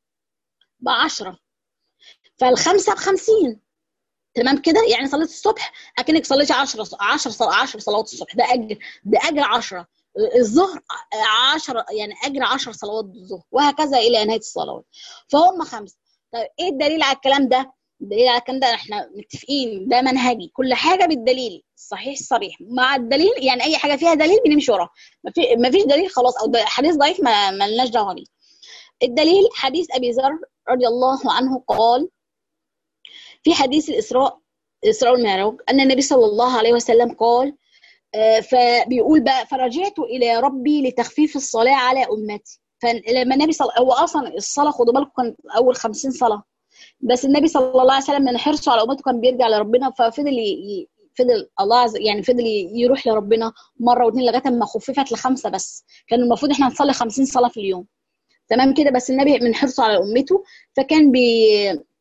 ب 10 فالخمسه ب 50 تمام كده يعني صليت الصبح اكنك صليتي 10 10 10 صلوات الصبح ده اجر ده اجر 10 الظهر 10 يعني اجر 10 صلوات الظهر وهكذا الى نهايه الصلوات فهم خمسه طيب ايه الدليل على الكلام ده؟ الدليل على الكلام ده احنا متفقين ده منهجي كل حاجه بالدليل صحيح صريح مع الدليل يعني اي حاجه فيها دليل بنمشي وراها ما فيش دليل خلاص او حديث ضعيف ما لناش دعوه بيه الدليل حديث ابي ذر رضي الله عنه قال في حديث الاسراء الاسراء والمعراج ان النبي صلى الله عليه وسلم قال فبيقول بقى فرجعت الى ربي لتخفيف الصلاه على امتي فلما النبي صلى هو اصلا الصلاه خدوا بالكم كان اول 50 صلاه بس النبي صلى الله عليه وسلم من حرصه على امته كان بيرجع لربنا ففضل ي... فضل الله عز يعني فضل يروح لربنا مره واثنين لغايه ما خففت لخمسه بس كان المفروض احنا نصلي 50 صلاه في اليوم تمام كده بس النبي من حرصه على امته فكان بي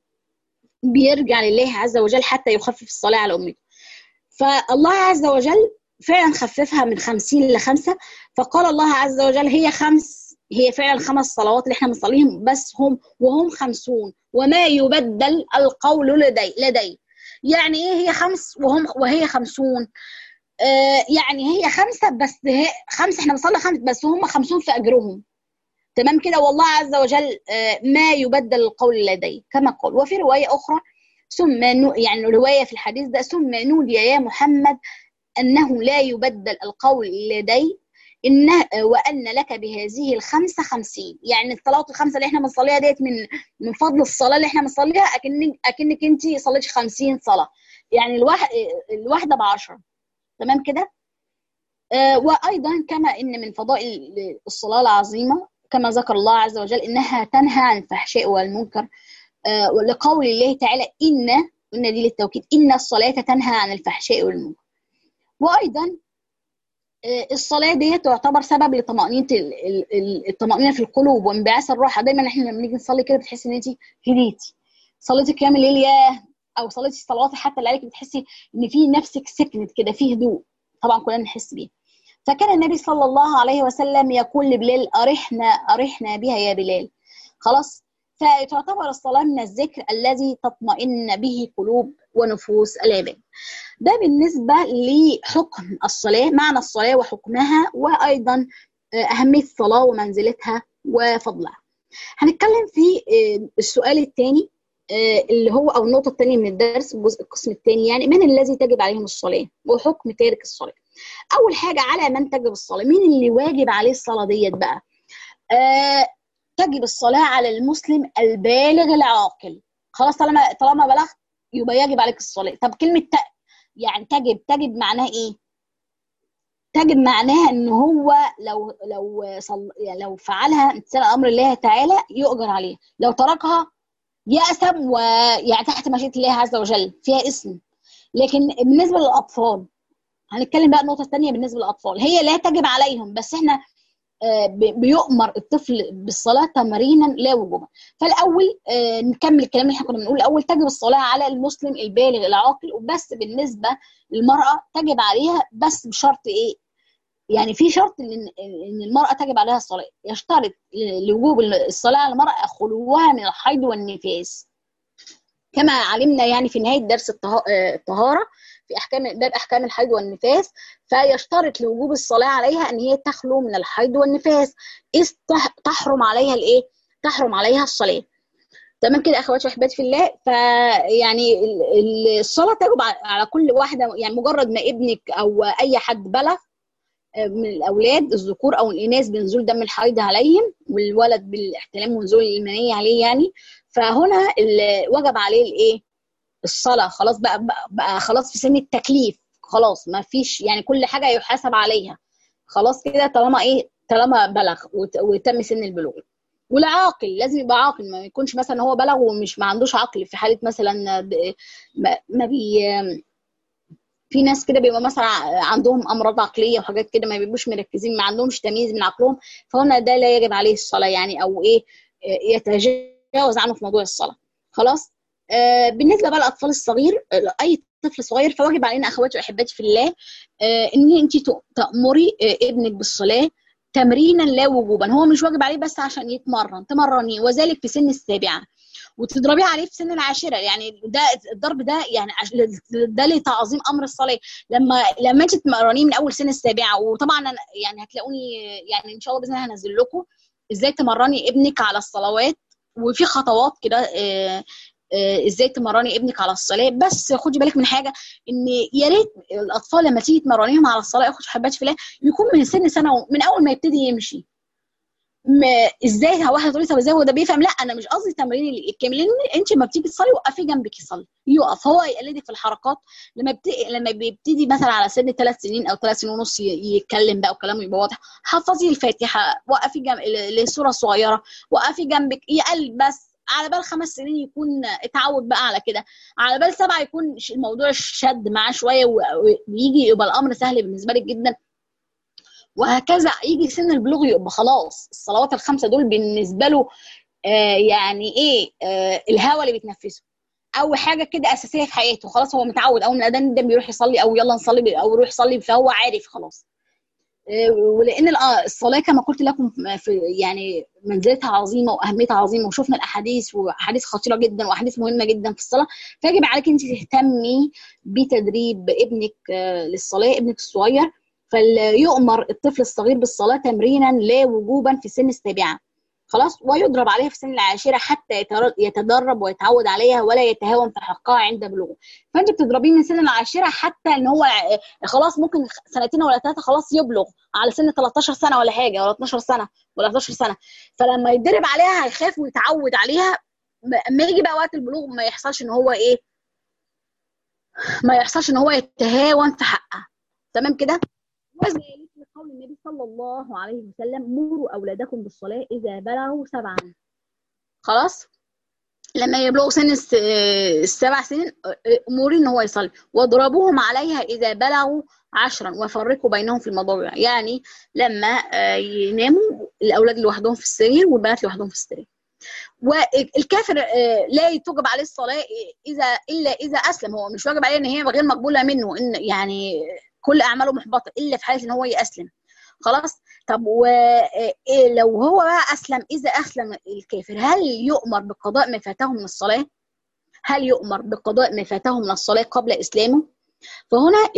بيرجع لله عز وجل حتى يخفف الصلاه على امته فالله عز وجل فعلا خففها من 50 لخمسه فقال الله عز وجل هي خمس هي فعلا خمس صلوات اللي احنا بنصليهم بس هم وهم خمسون وما يبدل القول لدي لدي يعني ايه هي خمس وهم وهي خمسون آه يعني هي خمسة بس هي خمسة احنا بنصلي خمس بس هم خمسون في أجرهم تمام كده والله عز وجل آه ما يبدل القول لدي كما قال وفي رواية أخرى ثم يعني رواية في الحديث ده ثم نودي يا محمد أنه لا يبدل القول لدي إن وأن لك بهذه الخمسة خمسين يعني الصلوات الخمسة اللي احنا بنصليها ديت من من فضل الصلاة اللي احنا بنصليها أكنك أكنك أنت صليتي 50 صلاة يعني الواحد الواحدة بعشرة تمام كده آه وأيضا كما إن من فضائل الصلاة العظيمة كما ذكر الله عز وجل إنها تنهى عن الفحشاء والمنكر آه ولقول الله تعالى إن إن دي للتوكيد إن الصلاة تنهى عن الفحشاء والمنكر وأيضا الصلاه دي تعتبر سبب لطمانينه الطمانينه في القلوب وانبعاث الراحه دايما احنا لما نيجي نصلي كده بتحسي ان انت هديتي صليتي قيام الليل ياه او صليتي الصلوات حتى اللي عليك بتحسي ان في نفسك سكنت كده في هدوء طبعا كلنا نحس بيه فكان النبي صلى الله عليه وسلم يقول لبلال ارحنا ارحنا بها يا بلال خلاص فتعتبر الصلاة من الذكر الذي تطمئن به قلوب ونفوس العباد ده بالنسبة لحكم الصلاة معنى الصلاة وحكمها وأيضا أهمية الصلاة ومنزلتها وفضلها هنتكلم في السؤال الثاني اللي هو أو النقطة الثانية من الدرس الجزء القسم الثاني يعني من الذي تجب عليهم الصلاة وحكم تارك الصلاة أول حاجة على من تجب الصلاة مين اللي واجب عليه الصلاة ديت بقى آه تجب الصلاة على المسلم البالغ العاقل خلاص طالما طالما بلغت يبقى يجب عليك الصلاة طب كلمة ت... يعني تجب تجب معناها ايه تجب معناها ان هو لو لو صل... يعني لو فعلها امتثال امر الله تعالى يؤجر عليه لو تركها يأثم ويعني تحت مشيئة الله عز وجل فيها اسم لكن بالنسبة للأطفال هنتكلم بقى النقطة الثانية بالنسبة للأطفال هي لا تجب عليهم بس احنا بيؤمر الطفل بالصلاه تمرينا لا وجوبا فالاول نكمل الكلام اللي احنا كنا بنقول الاول تجب الصلاه على المسلم البالغ العاقل وبس بالنسبه للمراه تجب عليها بس بشرط ايه يعني في شرط ان المراه تجب عليها الصلاه يشترط لوجوب الصلاه على المراه خلوها من الحيض والنفاس كما علمنا يعني في نهايه درس الطهاره في احكام باب احكام الحيض والنفاس فيشترط لوجوب الصلاه عليها ان هي تخلو من الحيض والنفاس اذ تحرم عليها الايه تحرم عليها الصلاه تمام كده اخواتي واحباتي في الله فيعني الصلاه تجب على كل واحده يعني مجرد ما ابنك او اي حد بلغ من الاولاد الذكور او الاناث بنزول دم الحيض عليهم والولد بالاحتلام ونزول المنيه عليه يعني فهنا وجب عليه الايه الصلاه خلاص بقى, بقى بقى خلاص في سن التكليف خلاص ما فيش يعني كل حاجه يحاسب عليها خلاص كده طالما ايه طالما بلغ وتم سن البلوغ والعاقل لازم يبقى عاقل ما يكونش مثلا هو بلغ ومش ما عندوش عقل في حاله مثلا ما بي في ناس كده بيبقى مثلا عندهم امراض عقليه وحاجات كده ما بيبقوش مركزين ما عندهمش تمييز من عقلهم فهنا ده لا يجب عليه الصلاه يعني او ايه يتجاوز عنه في موضوع الصلاه خلاص آه بالنسبه بقى للاطفال الصغير اي طفل صغير فواجب علينا اخواتي واحباتي في الله آه ان انت تامري آه ابنك بالصلاه تمرينا لا وجوبا هو مش واجب عليه بس عشان يتمرن تمرني وذلك في سن السابعه وتضربيه عليه في سن العاشره يعني ده الضرب ده يعني ده لتعظيم امر الصلاه لما لما انت تمرنيه من اول سن السابعه وطبعا أنا يعني هتلاقوني يعني ان شاء الله باذن الله هنزل لكم ازاي تمرني ابنك على الصلوات وفي خطوات كده آه ازاي تمرني ابنك على الصلاه بس خدي بالك من حاجه ان يا ريت الاطفال لما تيجي تمرنيهم على الصلاه اخد حباتي في الله يكون من سن سنه من اول ما يبتدي يمشي ما ازاي واحده تقول لي طب ازاي هو ده بيفهم لا انا مش قصدي تمرين الكامل لان انت لما بتيجي تصلي وقفي جنبك يصلي يقف هو يقلدك في الحركات لما بتي... لما بيبتدي مثلا على سن ثلاث سنين او ثلاث سنين ونص يتكلم بقى وكلامه يبقى واضح حفظي الفاتحه وقفي جنب السوره الصغيره وقفي جنبك يقلد بس على بال خمس سنين يكون اتعود بقى على كده على بال سبعه يكون الموضوع شد معاه شويه ويجي يبقى الامر سهل بالنسبه لك جدا وهكذا يجي سن البلوغ يبقى خلاص الصلوات الخمسه دول بالنسبه له آه يعني ايه آه الهوى اللي بيتنفسه او حاجه كده اساسيه في حياته خلاص هو متعود اول ما الاذان ده بيروح يصلي او يلا نصلي او يروح يصلي فهو عارف خلاص ولان الصلاه كما قلت لكم في يعني منزلتها عظيمه واهميتها عظيمه وشفنا الاحاديث واحاديث خطيره جدا واحاديث مهمه جدا في الصلاه فيجب عليك انت تهتمي بتدريب ابنك للصلاه ابنك الصغير فليؤمر الطفل الصغير بالصلاه تمرينا لا وجوبا في سن السابعه خلاص ويضرب عليها في سن العاشره حتى يتدرب ويتعود عليها ولا يتهاون في حقها عند بلوغه فانت بتضربيه من سن العاشره حتى ان هو خلاص ممكن سنتين ولا ثلاثه خلاص يبلغ على سن 13 سنه ولا حاجه ولا 12 سنه ولا 11 سنه فلما يتدرب عليها هيخاف ويتعود عليها اما يجي بقى وقت البلوغ ما يحصلش ان هو ايه ما يحصلش ان هو يتهاون في حقها تمام كده وذلك لقول النبي صلى الله عليه وسلم مروا اولادكم بالصلاه اذا بلغوا سبعا خلاص لما يبلغوا سن السبع سنين اموري ان هو يصلي واضربوهم عليها اذا بلغوا عشرا وفرقوا بينهم في المضاجع يعني لما يناموا الاولاد لوحدهم في السرير والبنات لوحدهم في السرير والكافر لا توجب عليه الصلاه اذا الا اذا اسلم هو مش واجب عليه ان هي غير مقبوله منه ان يعني كل اعماله محبطه الا في حاله ان هو يسلم خلاص طب ولو هو بقى اسلم اذا اسلم الكافر هل يؤمر بقضاء ما فاته من الصلاه هل يؤمر بقضاء ما فاته من الصلاه قبل اسلامه فهنا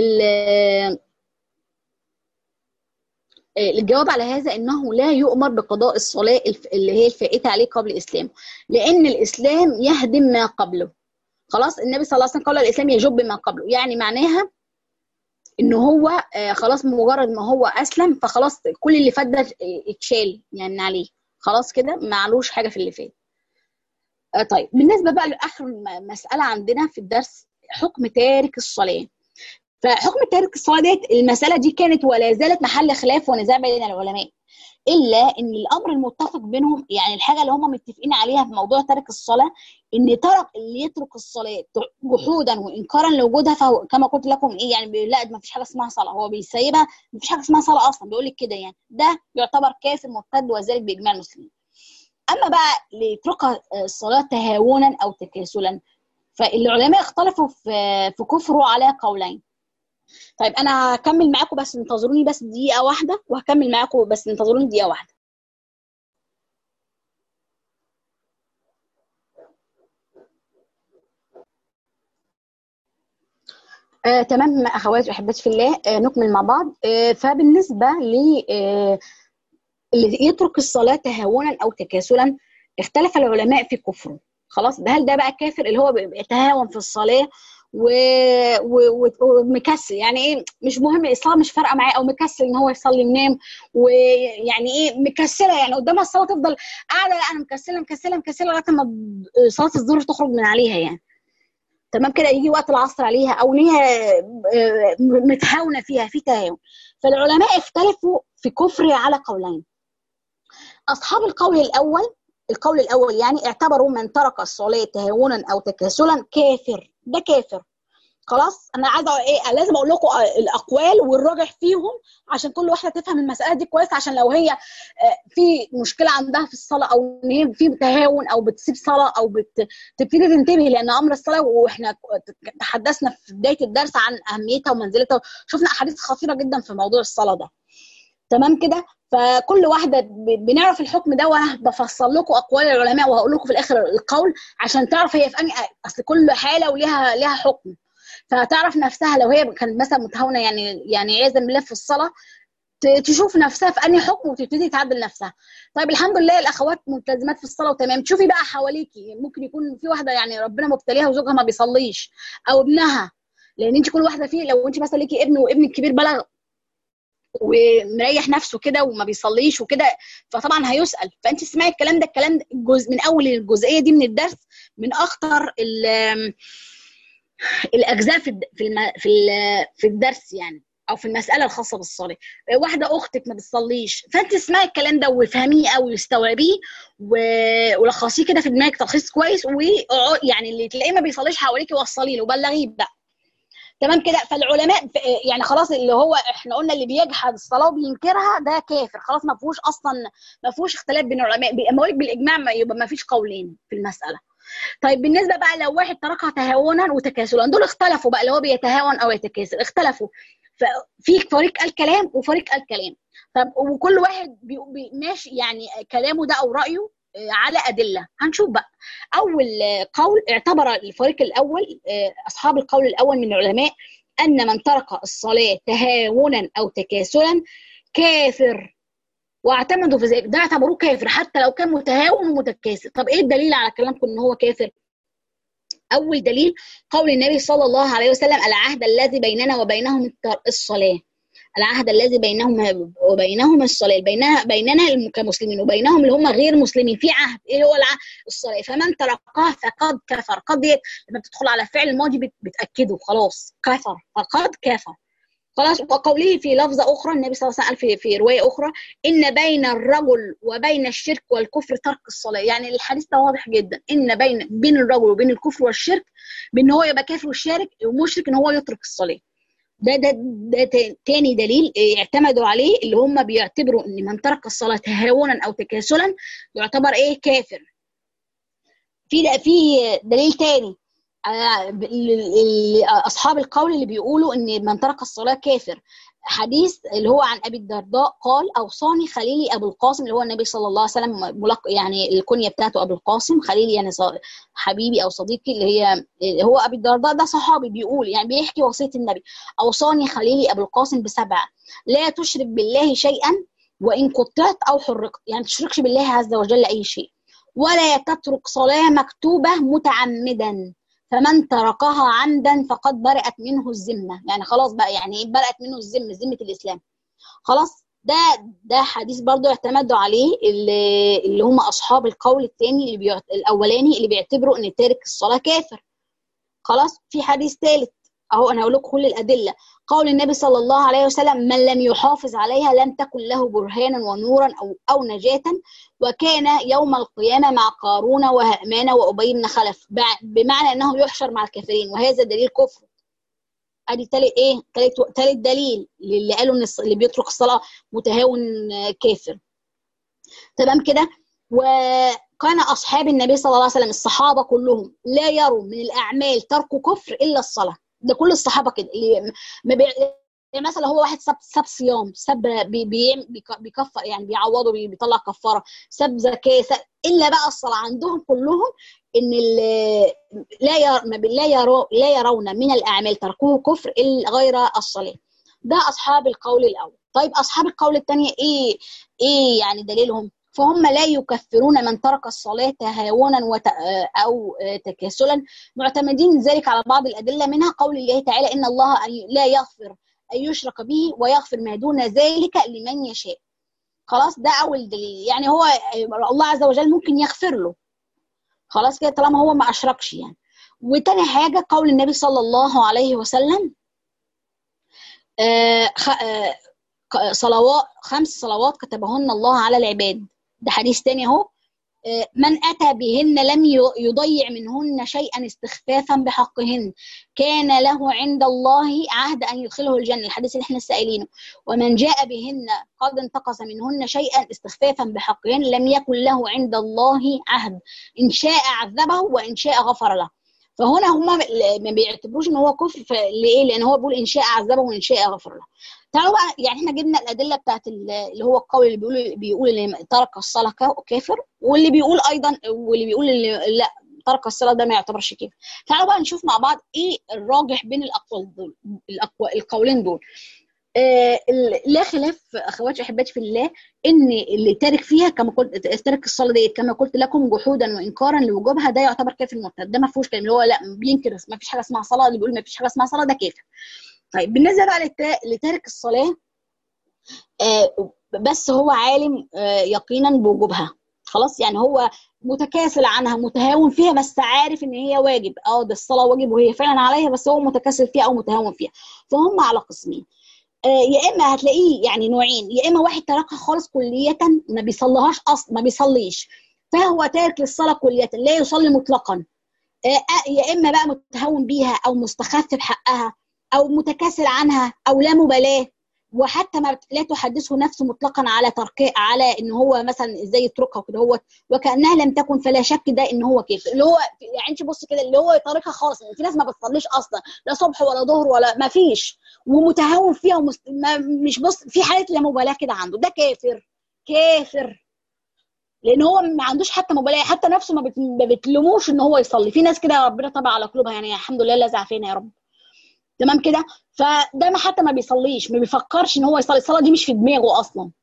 الجواب على هذا انه لا يؤمر بقضاء الصلاه اللي هي الفائته عليه قبل الاسلام لان الاسلام يهدم ما قبله خلاص النبي صلى الله عليه وسلم قال الاسلام يجب ما قبله يعني معناها ان هو خلاص مجرد ما هو اسلم فخلاص كل اللي فات ده اتشال يعني عليه خلاص كده معلوش حاجه في اللي فات طيب بالنسبه بقى لاخر مساله عندنا في الدرس حكم تارك الصلاه فحكم تارك الصلاه ديت المساله دي كانت ولا زالت محل خلاف ونزاع بين العلماء الا ان الامر المتفق بينهم يعني الحاجه اللي هم متفقين عليها في موضوع ترك الصلاه ان ترك اللي يترك الصلاه جحودا وانكارا لوجودها فهو كما قلت لكم ايه يعني لا ما فيش حاجه اسمها صلاه هو بيسيبها ما فيش حاجه اسمها صلاه اصلا بيقول لك كده يعني ده يعتبر كافر مرتد وذلك باجماع المسلمين اما بقى ليترك الصلاه تهاونا او تكاسلا فالعلماء اختلفوا في في كفره على قولين طيب انا هكمل معاكم بس انتظروني بس دقيقه واحده وهكمل معاكم بس انتظروني دقيقه واحده آه، تمام اخواتي واحباتي في الله آه، نكمل مع بعض آه، فبالنسبه ل آه، اللي يترك الصلاه تهاونا او تكاسلا اختلف العلماء في كفره خلاص ده هل ده بقى كافر اللي هو بيتهاون في الصلاه ومكسل يعني ايه مش مهم الصلاه مش فارقه معاه او مكسل ان هو يصلي ينام ويعني ايه مكسله يعني قدامها الصلاه تفضل قاعده لا انا مكسله مكسله مكسله لغايه ما صلاه الظهر تخرج من عليها يعني تمام كده يجي وقت العصر عليها او ليها متهاونه فيها في تهاون فالعلماء اختلفوا في كفر على قولين اصحاب القول الاول القول الاول يعني اعتبروا من ترك الصلاه تهاونا او تكاسلا كافر ده كافر خلاص انا عايزه ايه لازم اقول لكم الاقوال والراجح فيهم عشان كل واحده تفهم المساله دي كويس عشان لو هي في مشكله عندها في الصلاه او ان هي في تهاون او بتسيب صلاه او بتبتدي تنتبه لان امر الصلاه واحنا تحدثنا في بدايه الدرس عن اهميتها ومنزلتها شفنا احاديث خطيره جدا في موضوع الصلاه ده تمام كده فكل واحده بنعرف الحكم ده وانا بفصل لكم اقوال العلماء وهقول لكم في الاخر القول عشان تعرف هي في انهي اصل كل حاله وليها ليها حكم فتعرف نفسها لو هي كانت مثلا متهاونه يعني يعني عياذا بالله في الصلاه تشوف نفسها في انهي حكم وتبتدي تعدل نفسها طيب الحمد لله الاخوات ملتزمات في الصلاه وتمام تشوفي بقى حواليكي ممكن يكون في واحده يعني ربنا مبتليها وزوجها ما بيصليش او ابنها لان انت كل واحده فيه لو انت مثلا ليكي ابن وابن الكبير بلغ ومريح نفسه كده وما بيصليش وكده فطبعا هيسال فانت تسمعي الكلام ده الكلام ده الجزء من اول الجزئيه دي من الدرس من اخطر الاجزاء في في في في الدرس يعني او في المساله الخاصه بالصلاه واحده اختك ما بتصليش فانت تسمعي الكلام ده وافهميه قوي واستوعبيه ولخصيه كده في دماغك تلخيص كويس ويعني اللي تلاقيه ما بيصليش حواليكي وصلي له بلغيه بقى تمام كده فالعلماء يعني خلاص اللي هو احنا قلنا اللي بيجحد الصلاه وبينكرها ده كافر خلاص ما فيهوش اصلا ما فيهوش اختلاف بين العلماء اما اقول بالاجماع يبقى ما فيش قولين في المساله طيب بالنسبه بقى لو واحد تركها تهاونا وتكاسلا دول اختلفوا بقى اللي هو بيتهاون او يتكاسل اختلفوا ففي فريق قال كلام وفريق قال كلام طب وكل واحد بي ماشي يعني كلامه ده او رايه على ادله هنشوف بقى اول قول اعتبر الفريق الاول اصحاب القول الاول من العلماء ان من ترك الصلاه تهاونا او تكاسلا كافر واعتمدوا في ذلك ده اعتبروه كافر حتى لو كان متهاون ومتكاسل طب ايه الدليل على كلامكم ان هو كافر اول دليل قول النبي صلى الله عليه وسلم العهد الذي بيننا وبينهم الصلاه العهد الذي بينهم وبينهم الصلاه بيننا بيننا كمسلمين وبينهم اللي هم غير مسلمين في عهد ايه هو العهد الصلاه فمن تركها فقد كفر قد لما تدخل على فعل الماضي بتاكده خلاص كفر فقد كفر خلاص وقوله في لفظة أخرى النبي صلى الله عليه وسلم في, في رواية أخرى إن بين الرجل وبين الشرك والكفر ترك الصلاة يعني الحديث ده واضح جدا إن بين بين الرجل وبين الكفر والشرك بإن هو يبقى كافر وشارك ومشرك إن هو يترك الصلاة ده ده ده تاني دليل اعتمدوا عليه اللي هم بيعتبروا ان من ترك الصلاه تهاونا او تكاسلا يعتبر ايه كافر في في دليل تاني اصحاب القول اللي بيقولوا ان من ترك الصلاه كافر حديث اللي هو عن ابي الدرداء قال اوصاني خليلي ابو القاسم اللي هو النبي صلى الله عليه وسلم ملق يعني الكنيه بتاعته ابو القاسم خليلي يعني حبيبي او صديقي اللي هي اللي هو ابي الدرداء ده صحابي بيقول يعني بيحكي وصيه النبي اوصاني خليلي ابو القاسم بسبع لا تشرك بالله شيئا وان قطعت او حرقت يعني تشركش بالله عز وجل اي شيء ولا تترك صلاه مكتوبه متعمدا فمن تركها عمدا فقد برئت منه الذمه يعني خلاص بقى يعني ايه برئت منه الذمه ذمه الاسلام خلاص ده ده حديث برضه اعتمدوا عليه اللي, اللي هم اصحاب القول الثاني اللي بيعت... الاولاني اللي بيعتبروا ان تارك الصلاه كافر خلاص في حديث ثالث اهو انا هقول لكم كل الادله قول النبي صلى الله عليه وسلم من لم يحافظ عليها لم تكن له برهانا ونورا او او نجاه وكان يوم القيامه مع قارون وهامان وابي بن خلف بمعنى انه يحشر مع الكافرين وهذا دليل كفر ادي تالت ايه تالت تالت دليل اللي قالوا ان اللي بيترك الصلاه متهاون كافر تمام كده وكان اصحاب النبي صلى الله عليه وسلم الصحابه كلهم لا يروا من الاعمال ترك كفر الا الصلاه ده كل الصحابه كده اللي ما بي... يعني مثلا هو واحد سب سب صيام سب بي بي بيكفر يعني بيعوضه بي بيطلع كفاره سب زكاه سب الا بقى الصلاه عندهم كلهم ان لا ير... لا يرو... لا يرون من الاعمال تركوه كفر الا غير الصلاه ده اصحاب القول الاول طيب اصحاب القول الثاني ايه ايه يعني دليلهم فهم لا يكفرون من ترك الصلاة تهاونا وت... أو تكاسلا معتمدين ذلك على بعض الأدلة منها قول الله تعالى إن الله لا يغفر أن يشرك به ويغفر ما دون ذلك لمن يشاء خلاص ده أول دليل يعني هو الله عز وجل ممكن يغفر له خلاص كده طالما هو ما أشركش يعني وتاني حاجة قول النبي صلى الله عليه وسلم آه خ... آه صلوات خمس صلوات كتبهن الله على العباد ده حديث تاني اهو من اتى بهن لم يضيع منهن شيئا استخفافا بحقهن كان له عند الله عهد ان يدخله الجنه الحديث اللي احنا لسه قايلينه ومن جاء بهن قد انتقص منهن شيئا استخفافا بحقهن لم يكن له عند الله عهد ان شاء عذبه وان شاء غفر له فهنا هم ما بيعتبروش ان هو كفر ليه؟ لان هو بيقول ان شاء عذبه وان شاء غفر له. تعالوا بقى يعني احنا جبنا الادله بتاعت اللي هو القول اللي بيقول بيقول اللي ترك الصلاه كافر واللي بيقول ايضا واللي بيقول اللي لا ترك الصلاه ده ما يعتبرش كافر. تعالوا بقى نشوف مع بعض ايه الراجح بين الاقوال دول الأقوال القولين دول. آه لا خلاف اخواتي احبتي في الله ان اللي تارك فيها كما قلت تارك الصلاه ديت كما قلت لكم جحودا وانكارا لوجوبها ده يعتبر كافر مرتد ده ما فيهوش كلام اللي هو لا بينكر ما فيش حاجه اسمها صلاه اللي بيقول ما فيش حاجه اسمها صلاه ده كافر طيب بالنسبه بقى لتارك الصلاه آه بس هو عالم آه يقينا بوجوبها خلاص يعني هو متكاسل عنها متهاون فيها بس عارف ان هي واجب اه ده الصلاه واجب وهي فعلا عليها بس هو متكاسل فيها او متهاون فيها فهم على قسمين يا اما هتلاقيه يعني نوعين يا اما واحد تركها خالص كليه ما بيصليهاش اصلا ما بيصليش فهو تارك للصلاه كليه لا يصلي مطلقا يا اما بقى متهاون بيها او مستخف بحقها او متكاسل عنها او لا مبالاه وحتى ما لا تحدثه نفسه مطلقا على ترك على ان هو مثلا ازاي يتركها وكده هو وكانها لم تكن فلا شك ده ان هو كافر اللي هو يعني انت بص كده اللي هو تاركها خالص في ناس ما بتصليش اصلا لا صبح ولا ظهر ولا ما فيش ومتهاون فيها ومست... ما مش بص في حاله لا مبالاه كده عنده ده كافر كافر لان هو ما عندوش حتى مبالاه حتى نفسه ما, بت... ما بتلوموش ان هو يصلي في ناس كده ربنا طبع على قلوبها يعني الحمد لله لا عافينا يا رب تمام كده فده ما حتى ما بيصليش ما بيفكرش ان هو يصلي الصلاه دي مش في دماغه اصلا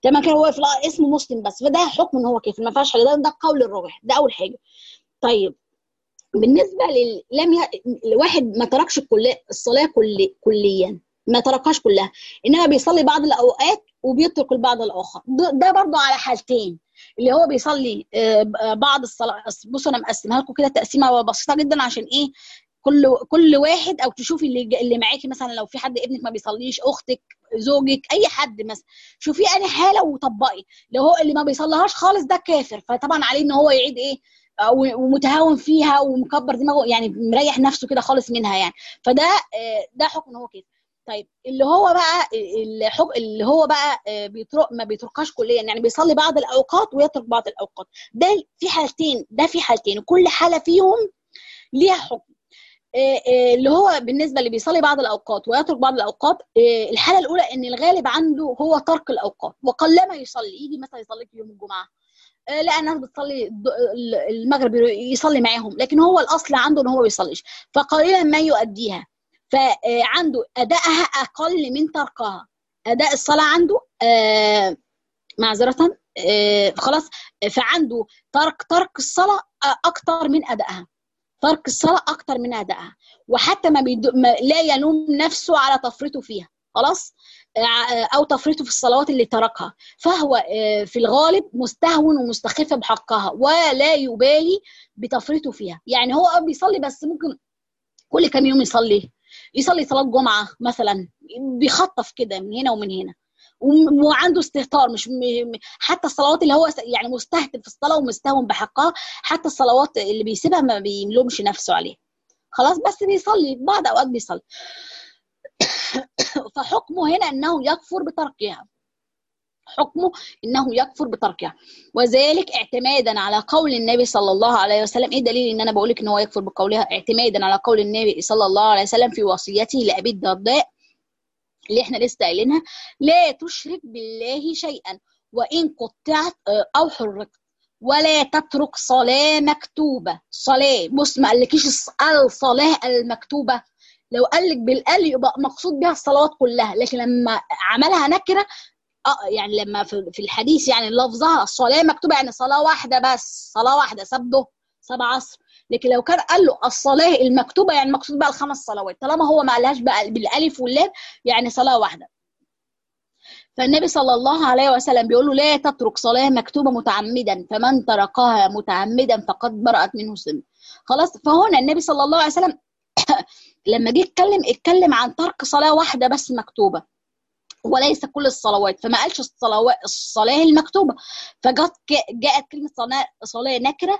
كما كان هو في اسمه مسلم بس فده حكم ان هو كافر ما فيهاش حاجه ده, ده القول الراجح ده اول حاجه طيب بالنسبه لل لم ي... الواحد ما تركش الكليه الصلاه كل... كليا ما تركهاش كلها انما بيصلي بعض الاوقات وبيترك البعض الاخر ده برضه على حالتين اللي هو بيصلي بعض الصلاه بصوا انا مقسمها لكم كده تقسيمه بسيطه جدا عشان ايه كل كل واحد او تشوفي اللي اللي معاكي مثلا لو في حد ابنك ما بيصليش اختك زوجك اي حد مثلا شوفي انهي حاله وطبقي لو هو اللي ما بيصليهاش خالص ده كافر فطبعا عليه ان هو يعيد ايه ومتهاون فيها ومكبر دماغه يعني مريح نفسه كده خالص منها يعني فده ده حكم ان هو كافر طيب اللي هو بقى الحب اللي هو بقى بيترك ما بيتركهاش كليا يعني بيصلي بعض الاوقات ويترك بعض الاوقات ده في حالتين ده في حالتين وكل حاله فيهم ليها حكم اللي هو بالنسبه اللي بيصلي بعض الاوقات ويترك بعض الاوقات الحاله الاولى ان الغالب عنده هو ترك الاوقات وقلما يصلي يجي مثلا يصلي في يوم الجمعه لا الناس بتصلي المغرب يصلي معاهم لكن هو الاصل عنده ان هو ما بيصليش فقليلا ما يؤديها فعنده ادائها اقل من تركها اداء الصلاه عنده معذره خلاص فعنده ترك ترك الصلاه اكتر من ادائها ترك الصلاه اكتر من ادائها وحتى ما, بيدو ما لا يلوم نفسه على تفريطه فيها خلاص او تفريطه في الصلوات اللي تركها فهو في الغالب مستهون ومستخف بحقها ولا يبالي بتفريطه فيها يعني هو بيصلي بس ممكن كل كام يوم يصلي يصلي صلاه جمعه مثلا بيخطف كده من هنا ومن هنا وعنده استهتار مش حتى الصلوات اللي هو يعني مستهتر في الصلاه ومستهون بحقها حتى الصلوات اللي بيسيبها ما بيلومش نفسه عليها خلاص بس بيصلي بعض اوقات بيصلي فحكمه هنا انه يكفر بتركها حكمه انه يكفر بتركها وذلك اعتمادا على قول النبي صلى الله عليه وسلم ايه دليل ان انا بقول لك ان هو يكفر بقولها اعتمادا على قول النبي صلى الله عليه وسلم في وصيته لابي الدرداء اللي احنا لسه قايلينها لا تشرك بالله شيئا وان قطعت او حرقت ولا تترك صلاه مكتوبه صلاه بص ما قالكيش الصلاه المكتوبه لو قال لك بالقال يبقى مقصود بها الصلوات كلها لكن لما عملها نكره اه يعني لما في الحديث يعني لفظها الصلاه مكتوبه يعني صلاه واحده بس صلاه واحده سبه سبع عصر لكن لو كان قال له الصلاه المكتوبه يعني مقصود بقى الخمس صلوات طالما هو ما قالهاش بقى بالالف واللام يعني صلاه واحده فالنبي صلى الله عليه وسلم بيقول له لا تترك صلاه مكتوبه متعمدا فمن تركها متعمدا فقد برأت منه سن خلاص فهنا النبي صلى الله عليه وسلم لما جه يتكلم اتكلم عن ترك صلاه واحده بس مكتوبه وليس كل الصلوات فما قالش الصلوات الصلاه المكتوبه فجت جاءت كلمه صلاه صلاه نكره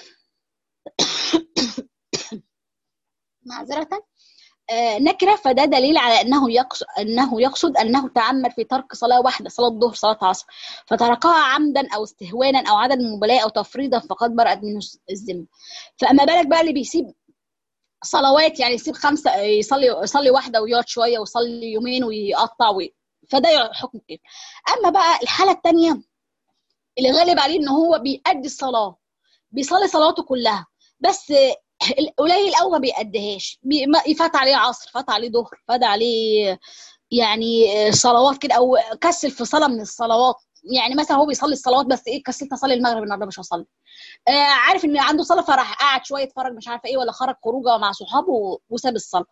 معذره آه نكره فده دليل على انه يقصد انه يقصد انه تعمد في ترك صلاه واحده صلاه ظهر صلاه عصر فتركها عمدا او استهوانا او عدم مبالاه او تفريطا فقد برأت منه الذمه فاما بالك بقى اللي بيسيب صلوات يعني يسيب خمسه يصلي يصلي واحده ويقعد شويه ويصلي يومين ويقطع وي... فده حكم كده اما بقى الحاله الثانيه اللي غالب عليه ان هو بيأدي الصلاه بيصلي صلاته كلها بس قليل قوي ما بيأديهاش بي... فات عليه عصر فات عليه ظهر فات عليه يعني صلوات كده او كسل في صلاه من الصلوات يعني مثلا هو بيصلي الصلوات بس ايه كسلت اصلي المغرب النهارده مش هصلي آه عارف ان عنده صلاه فراح قاعد شويه يتفرج مش عارفه ايه ولا خرج خروجه مع صحابه وساب الصلاه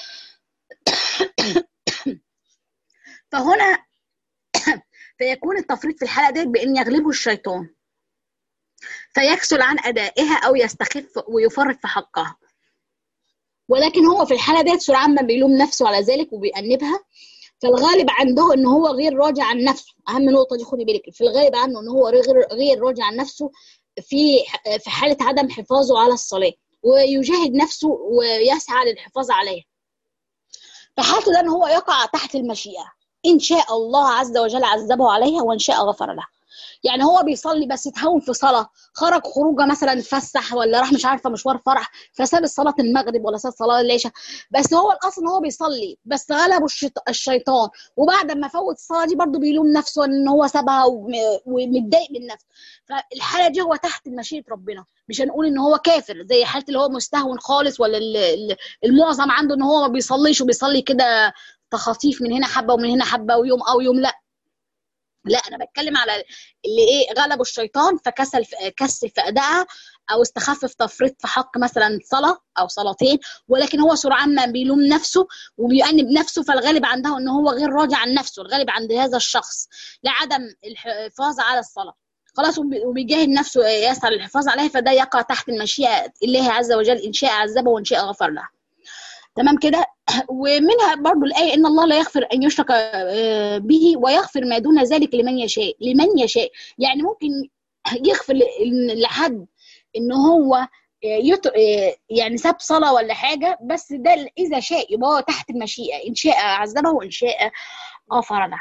فهنا فيكون التفريط في الحاله ديت بان يغلبه الشيطان فيكسل عن ادائها او يستخف ويفرط في حقها ولكن هو في الحاله ديت سرعان ما بيلوم نفسه على ذلك وبيأنبها فالغالب عنده ان هو غير راجع عن نفسه اهم نقطه دي خدي بالك في الغالب عنه ان هو غير غير راجع عن نفسه في في حاله عدم حفاظه على الصلاه ويجاهد نفسه ويسعى للحفاظ عليها فحالته ده ان هو يقع تحت المشيئه ان شاء الله عز وجل عذبه عليها وان شاء غفر له يعني هو بيصلي بس يتهون في صلاه خرج خروجه مثلا اتفسح ولا راح مش عارفه مشوار فرح فساب صلاه المغرب ولا ساب صلاه العشاء بس هو الاصل ان هو بيصلي بس غلبه الشيطان وبعد ما فوت الصلاه دي برضه بيلوم نفسه ان هو سابها ومتضايق من نفسه فالحاله دي هو تحت مشيئه ربنا مش هنقول ان هو كافر زي حاله اللي هو مستهون خالص ولا المعظم عنده ان هو ما بيصليش وبيصلي كده تخاطيف من هنا حبه ومن هنا حبه ويوم او يوم لا لا انا بتكلم على اللي ايه غلبوا الشيطان فكسل كسل في ادائها او استخف في تفريط في حق مثلا صلاه او صلاتين ولكن هو سرعان ما بيلوم نفسه وبيأنب نفسه فالغالب عنده ان هو غير راضي عن نفسه الغالب عند هذا الشخص لعدم الحفاظ على الصلاه خلاص وبيجاهد نفسه يسعى للحفاظ عليها فده يقع تحت المشيئه الله عز وجل ان شاء عذبه وان شاء غفر له تمام كده ومنها برضو الآية إن الله لا يغفر أن يشرك به ويغفر ما دون ذلك لمن يشاء لمن يشاء يعني ممكن يغفر لحد إن هو يعني ساب صلاة ولا حاجة بس ده إذا شاء يبقى هو تحت المشيئة إن شاء عذبه وإن شاء غفر له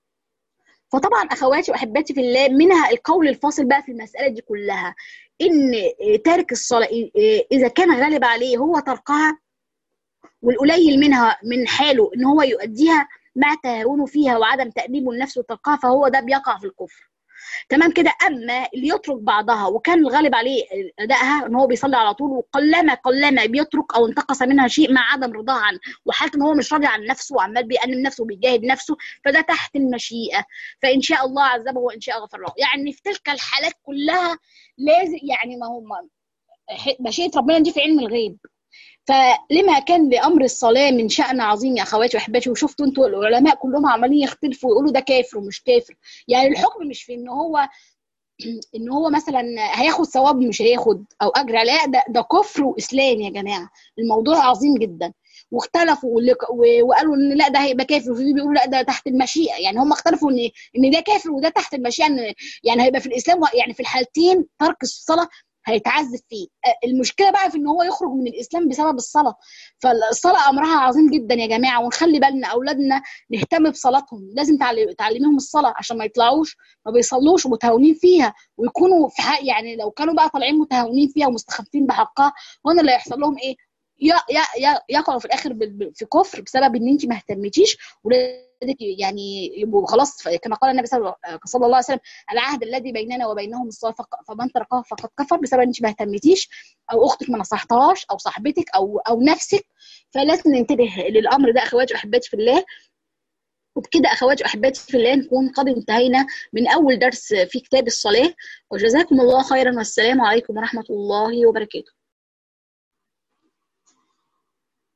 فطبعا اخواتي واحباتي في الله منها القول الفاصل بقى في المساله دي كلها ان تارك الصلاه اذا كان غالب عليه هو تركها والقليل منها من حاله ان هو يؤديها مع تهاونه فيها وعدم تأديبه لنفسه وتركها فهو ده بيقع في الكفر تمام كده اما اللي يترك بعضها وكان الغالب عليه ادائها ان هو بيصلي على طول وقلما قلما بيترك او انتقص منها شيء مع عدم رضاها عنه وحالته ان هو مش راضي عن نفسه وعمال بيأنم نفسه وبيجاهد نفسه فده تحت المشيئه فان شاء الله عذبه وان شاء غفر له يعني في تلك الحالات كلها لازم يعني ما هم مشيئه ربنا دي في علم الغيب فلما كان لامر الصلاه من شان عظيم يا اخواتي واحباتي وشفتوا انتوا العلماء كلهم عمالين يختلفوا ويقولوا ده كافر ومش كافر يعني الحكم مش في ان هو ان هو مثلا هياخد ثواب مش هياخد او اجر لا ده ده كفر واسلام يا جماعه الموضوع عظيم جدا واختلفوا وقالوا ان لا ده هيبقى كافر وفي بيقولوا لا ده تحت المشيئه يعني هم اختلفوا ان ان ده كافر وده تحت المشيئه يعني هيبقى في الاسلام يعني في الحالتين ترك الصلاه هيتعذب فيه المشكله بقى في ان هو يخرج من الاسلام بسبب الصلاه فالصلاه امرها عظيم جدا يا جماعه ونخلي بالنا اولادنا نهتم بصلاتهم لازم تعلميهم الصلاه عشان ما يطلعوش ما بيصلوش ومتهاونين فيها ويكونوا في حق يعني لو كانوا بقى طالعين متهاونين فيها ومستخفين بحقها هنا اللي هيحصل لهم ايه يقعوا في الاخر في كفر بسبب ان انت ما اهتمتيش ولادك يعني يبقوا خلاص كما قال النبي صلى الله عليه وسلم العهد الذي بيننا وبينهم الصلاه فمن تركها فقد كفر بسبب ان انت ما اهتمتيش او اختك ما نصحتهاش او صاحبتك او او نفسك فلازم ننتبه للامر ده اخواتي واحباتي في الله وبكده اخواتي واحباتي في الله نكون قد انتهينا من اول درس في كتاب الصلاه وجزاكم الله خيرا والسلام عليكم ورحمه الله وبركاته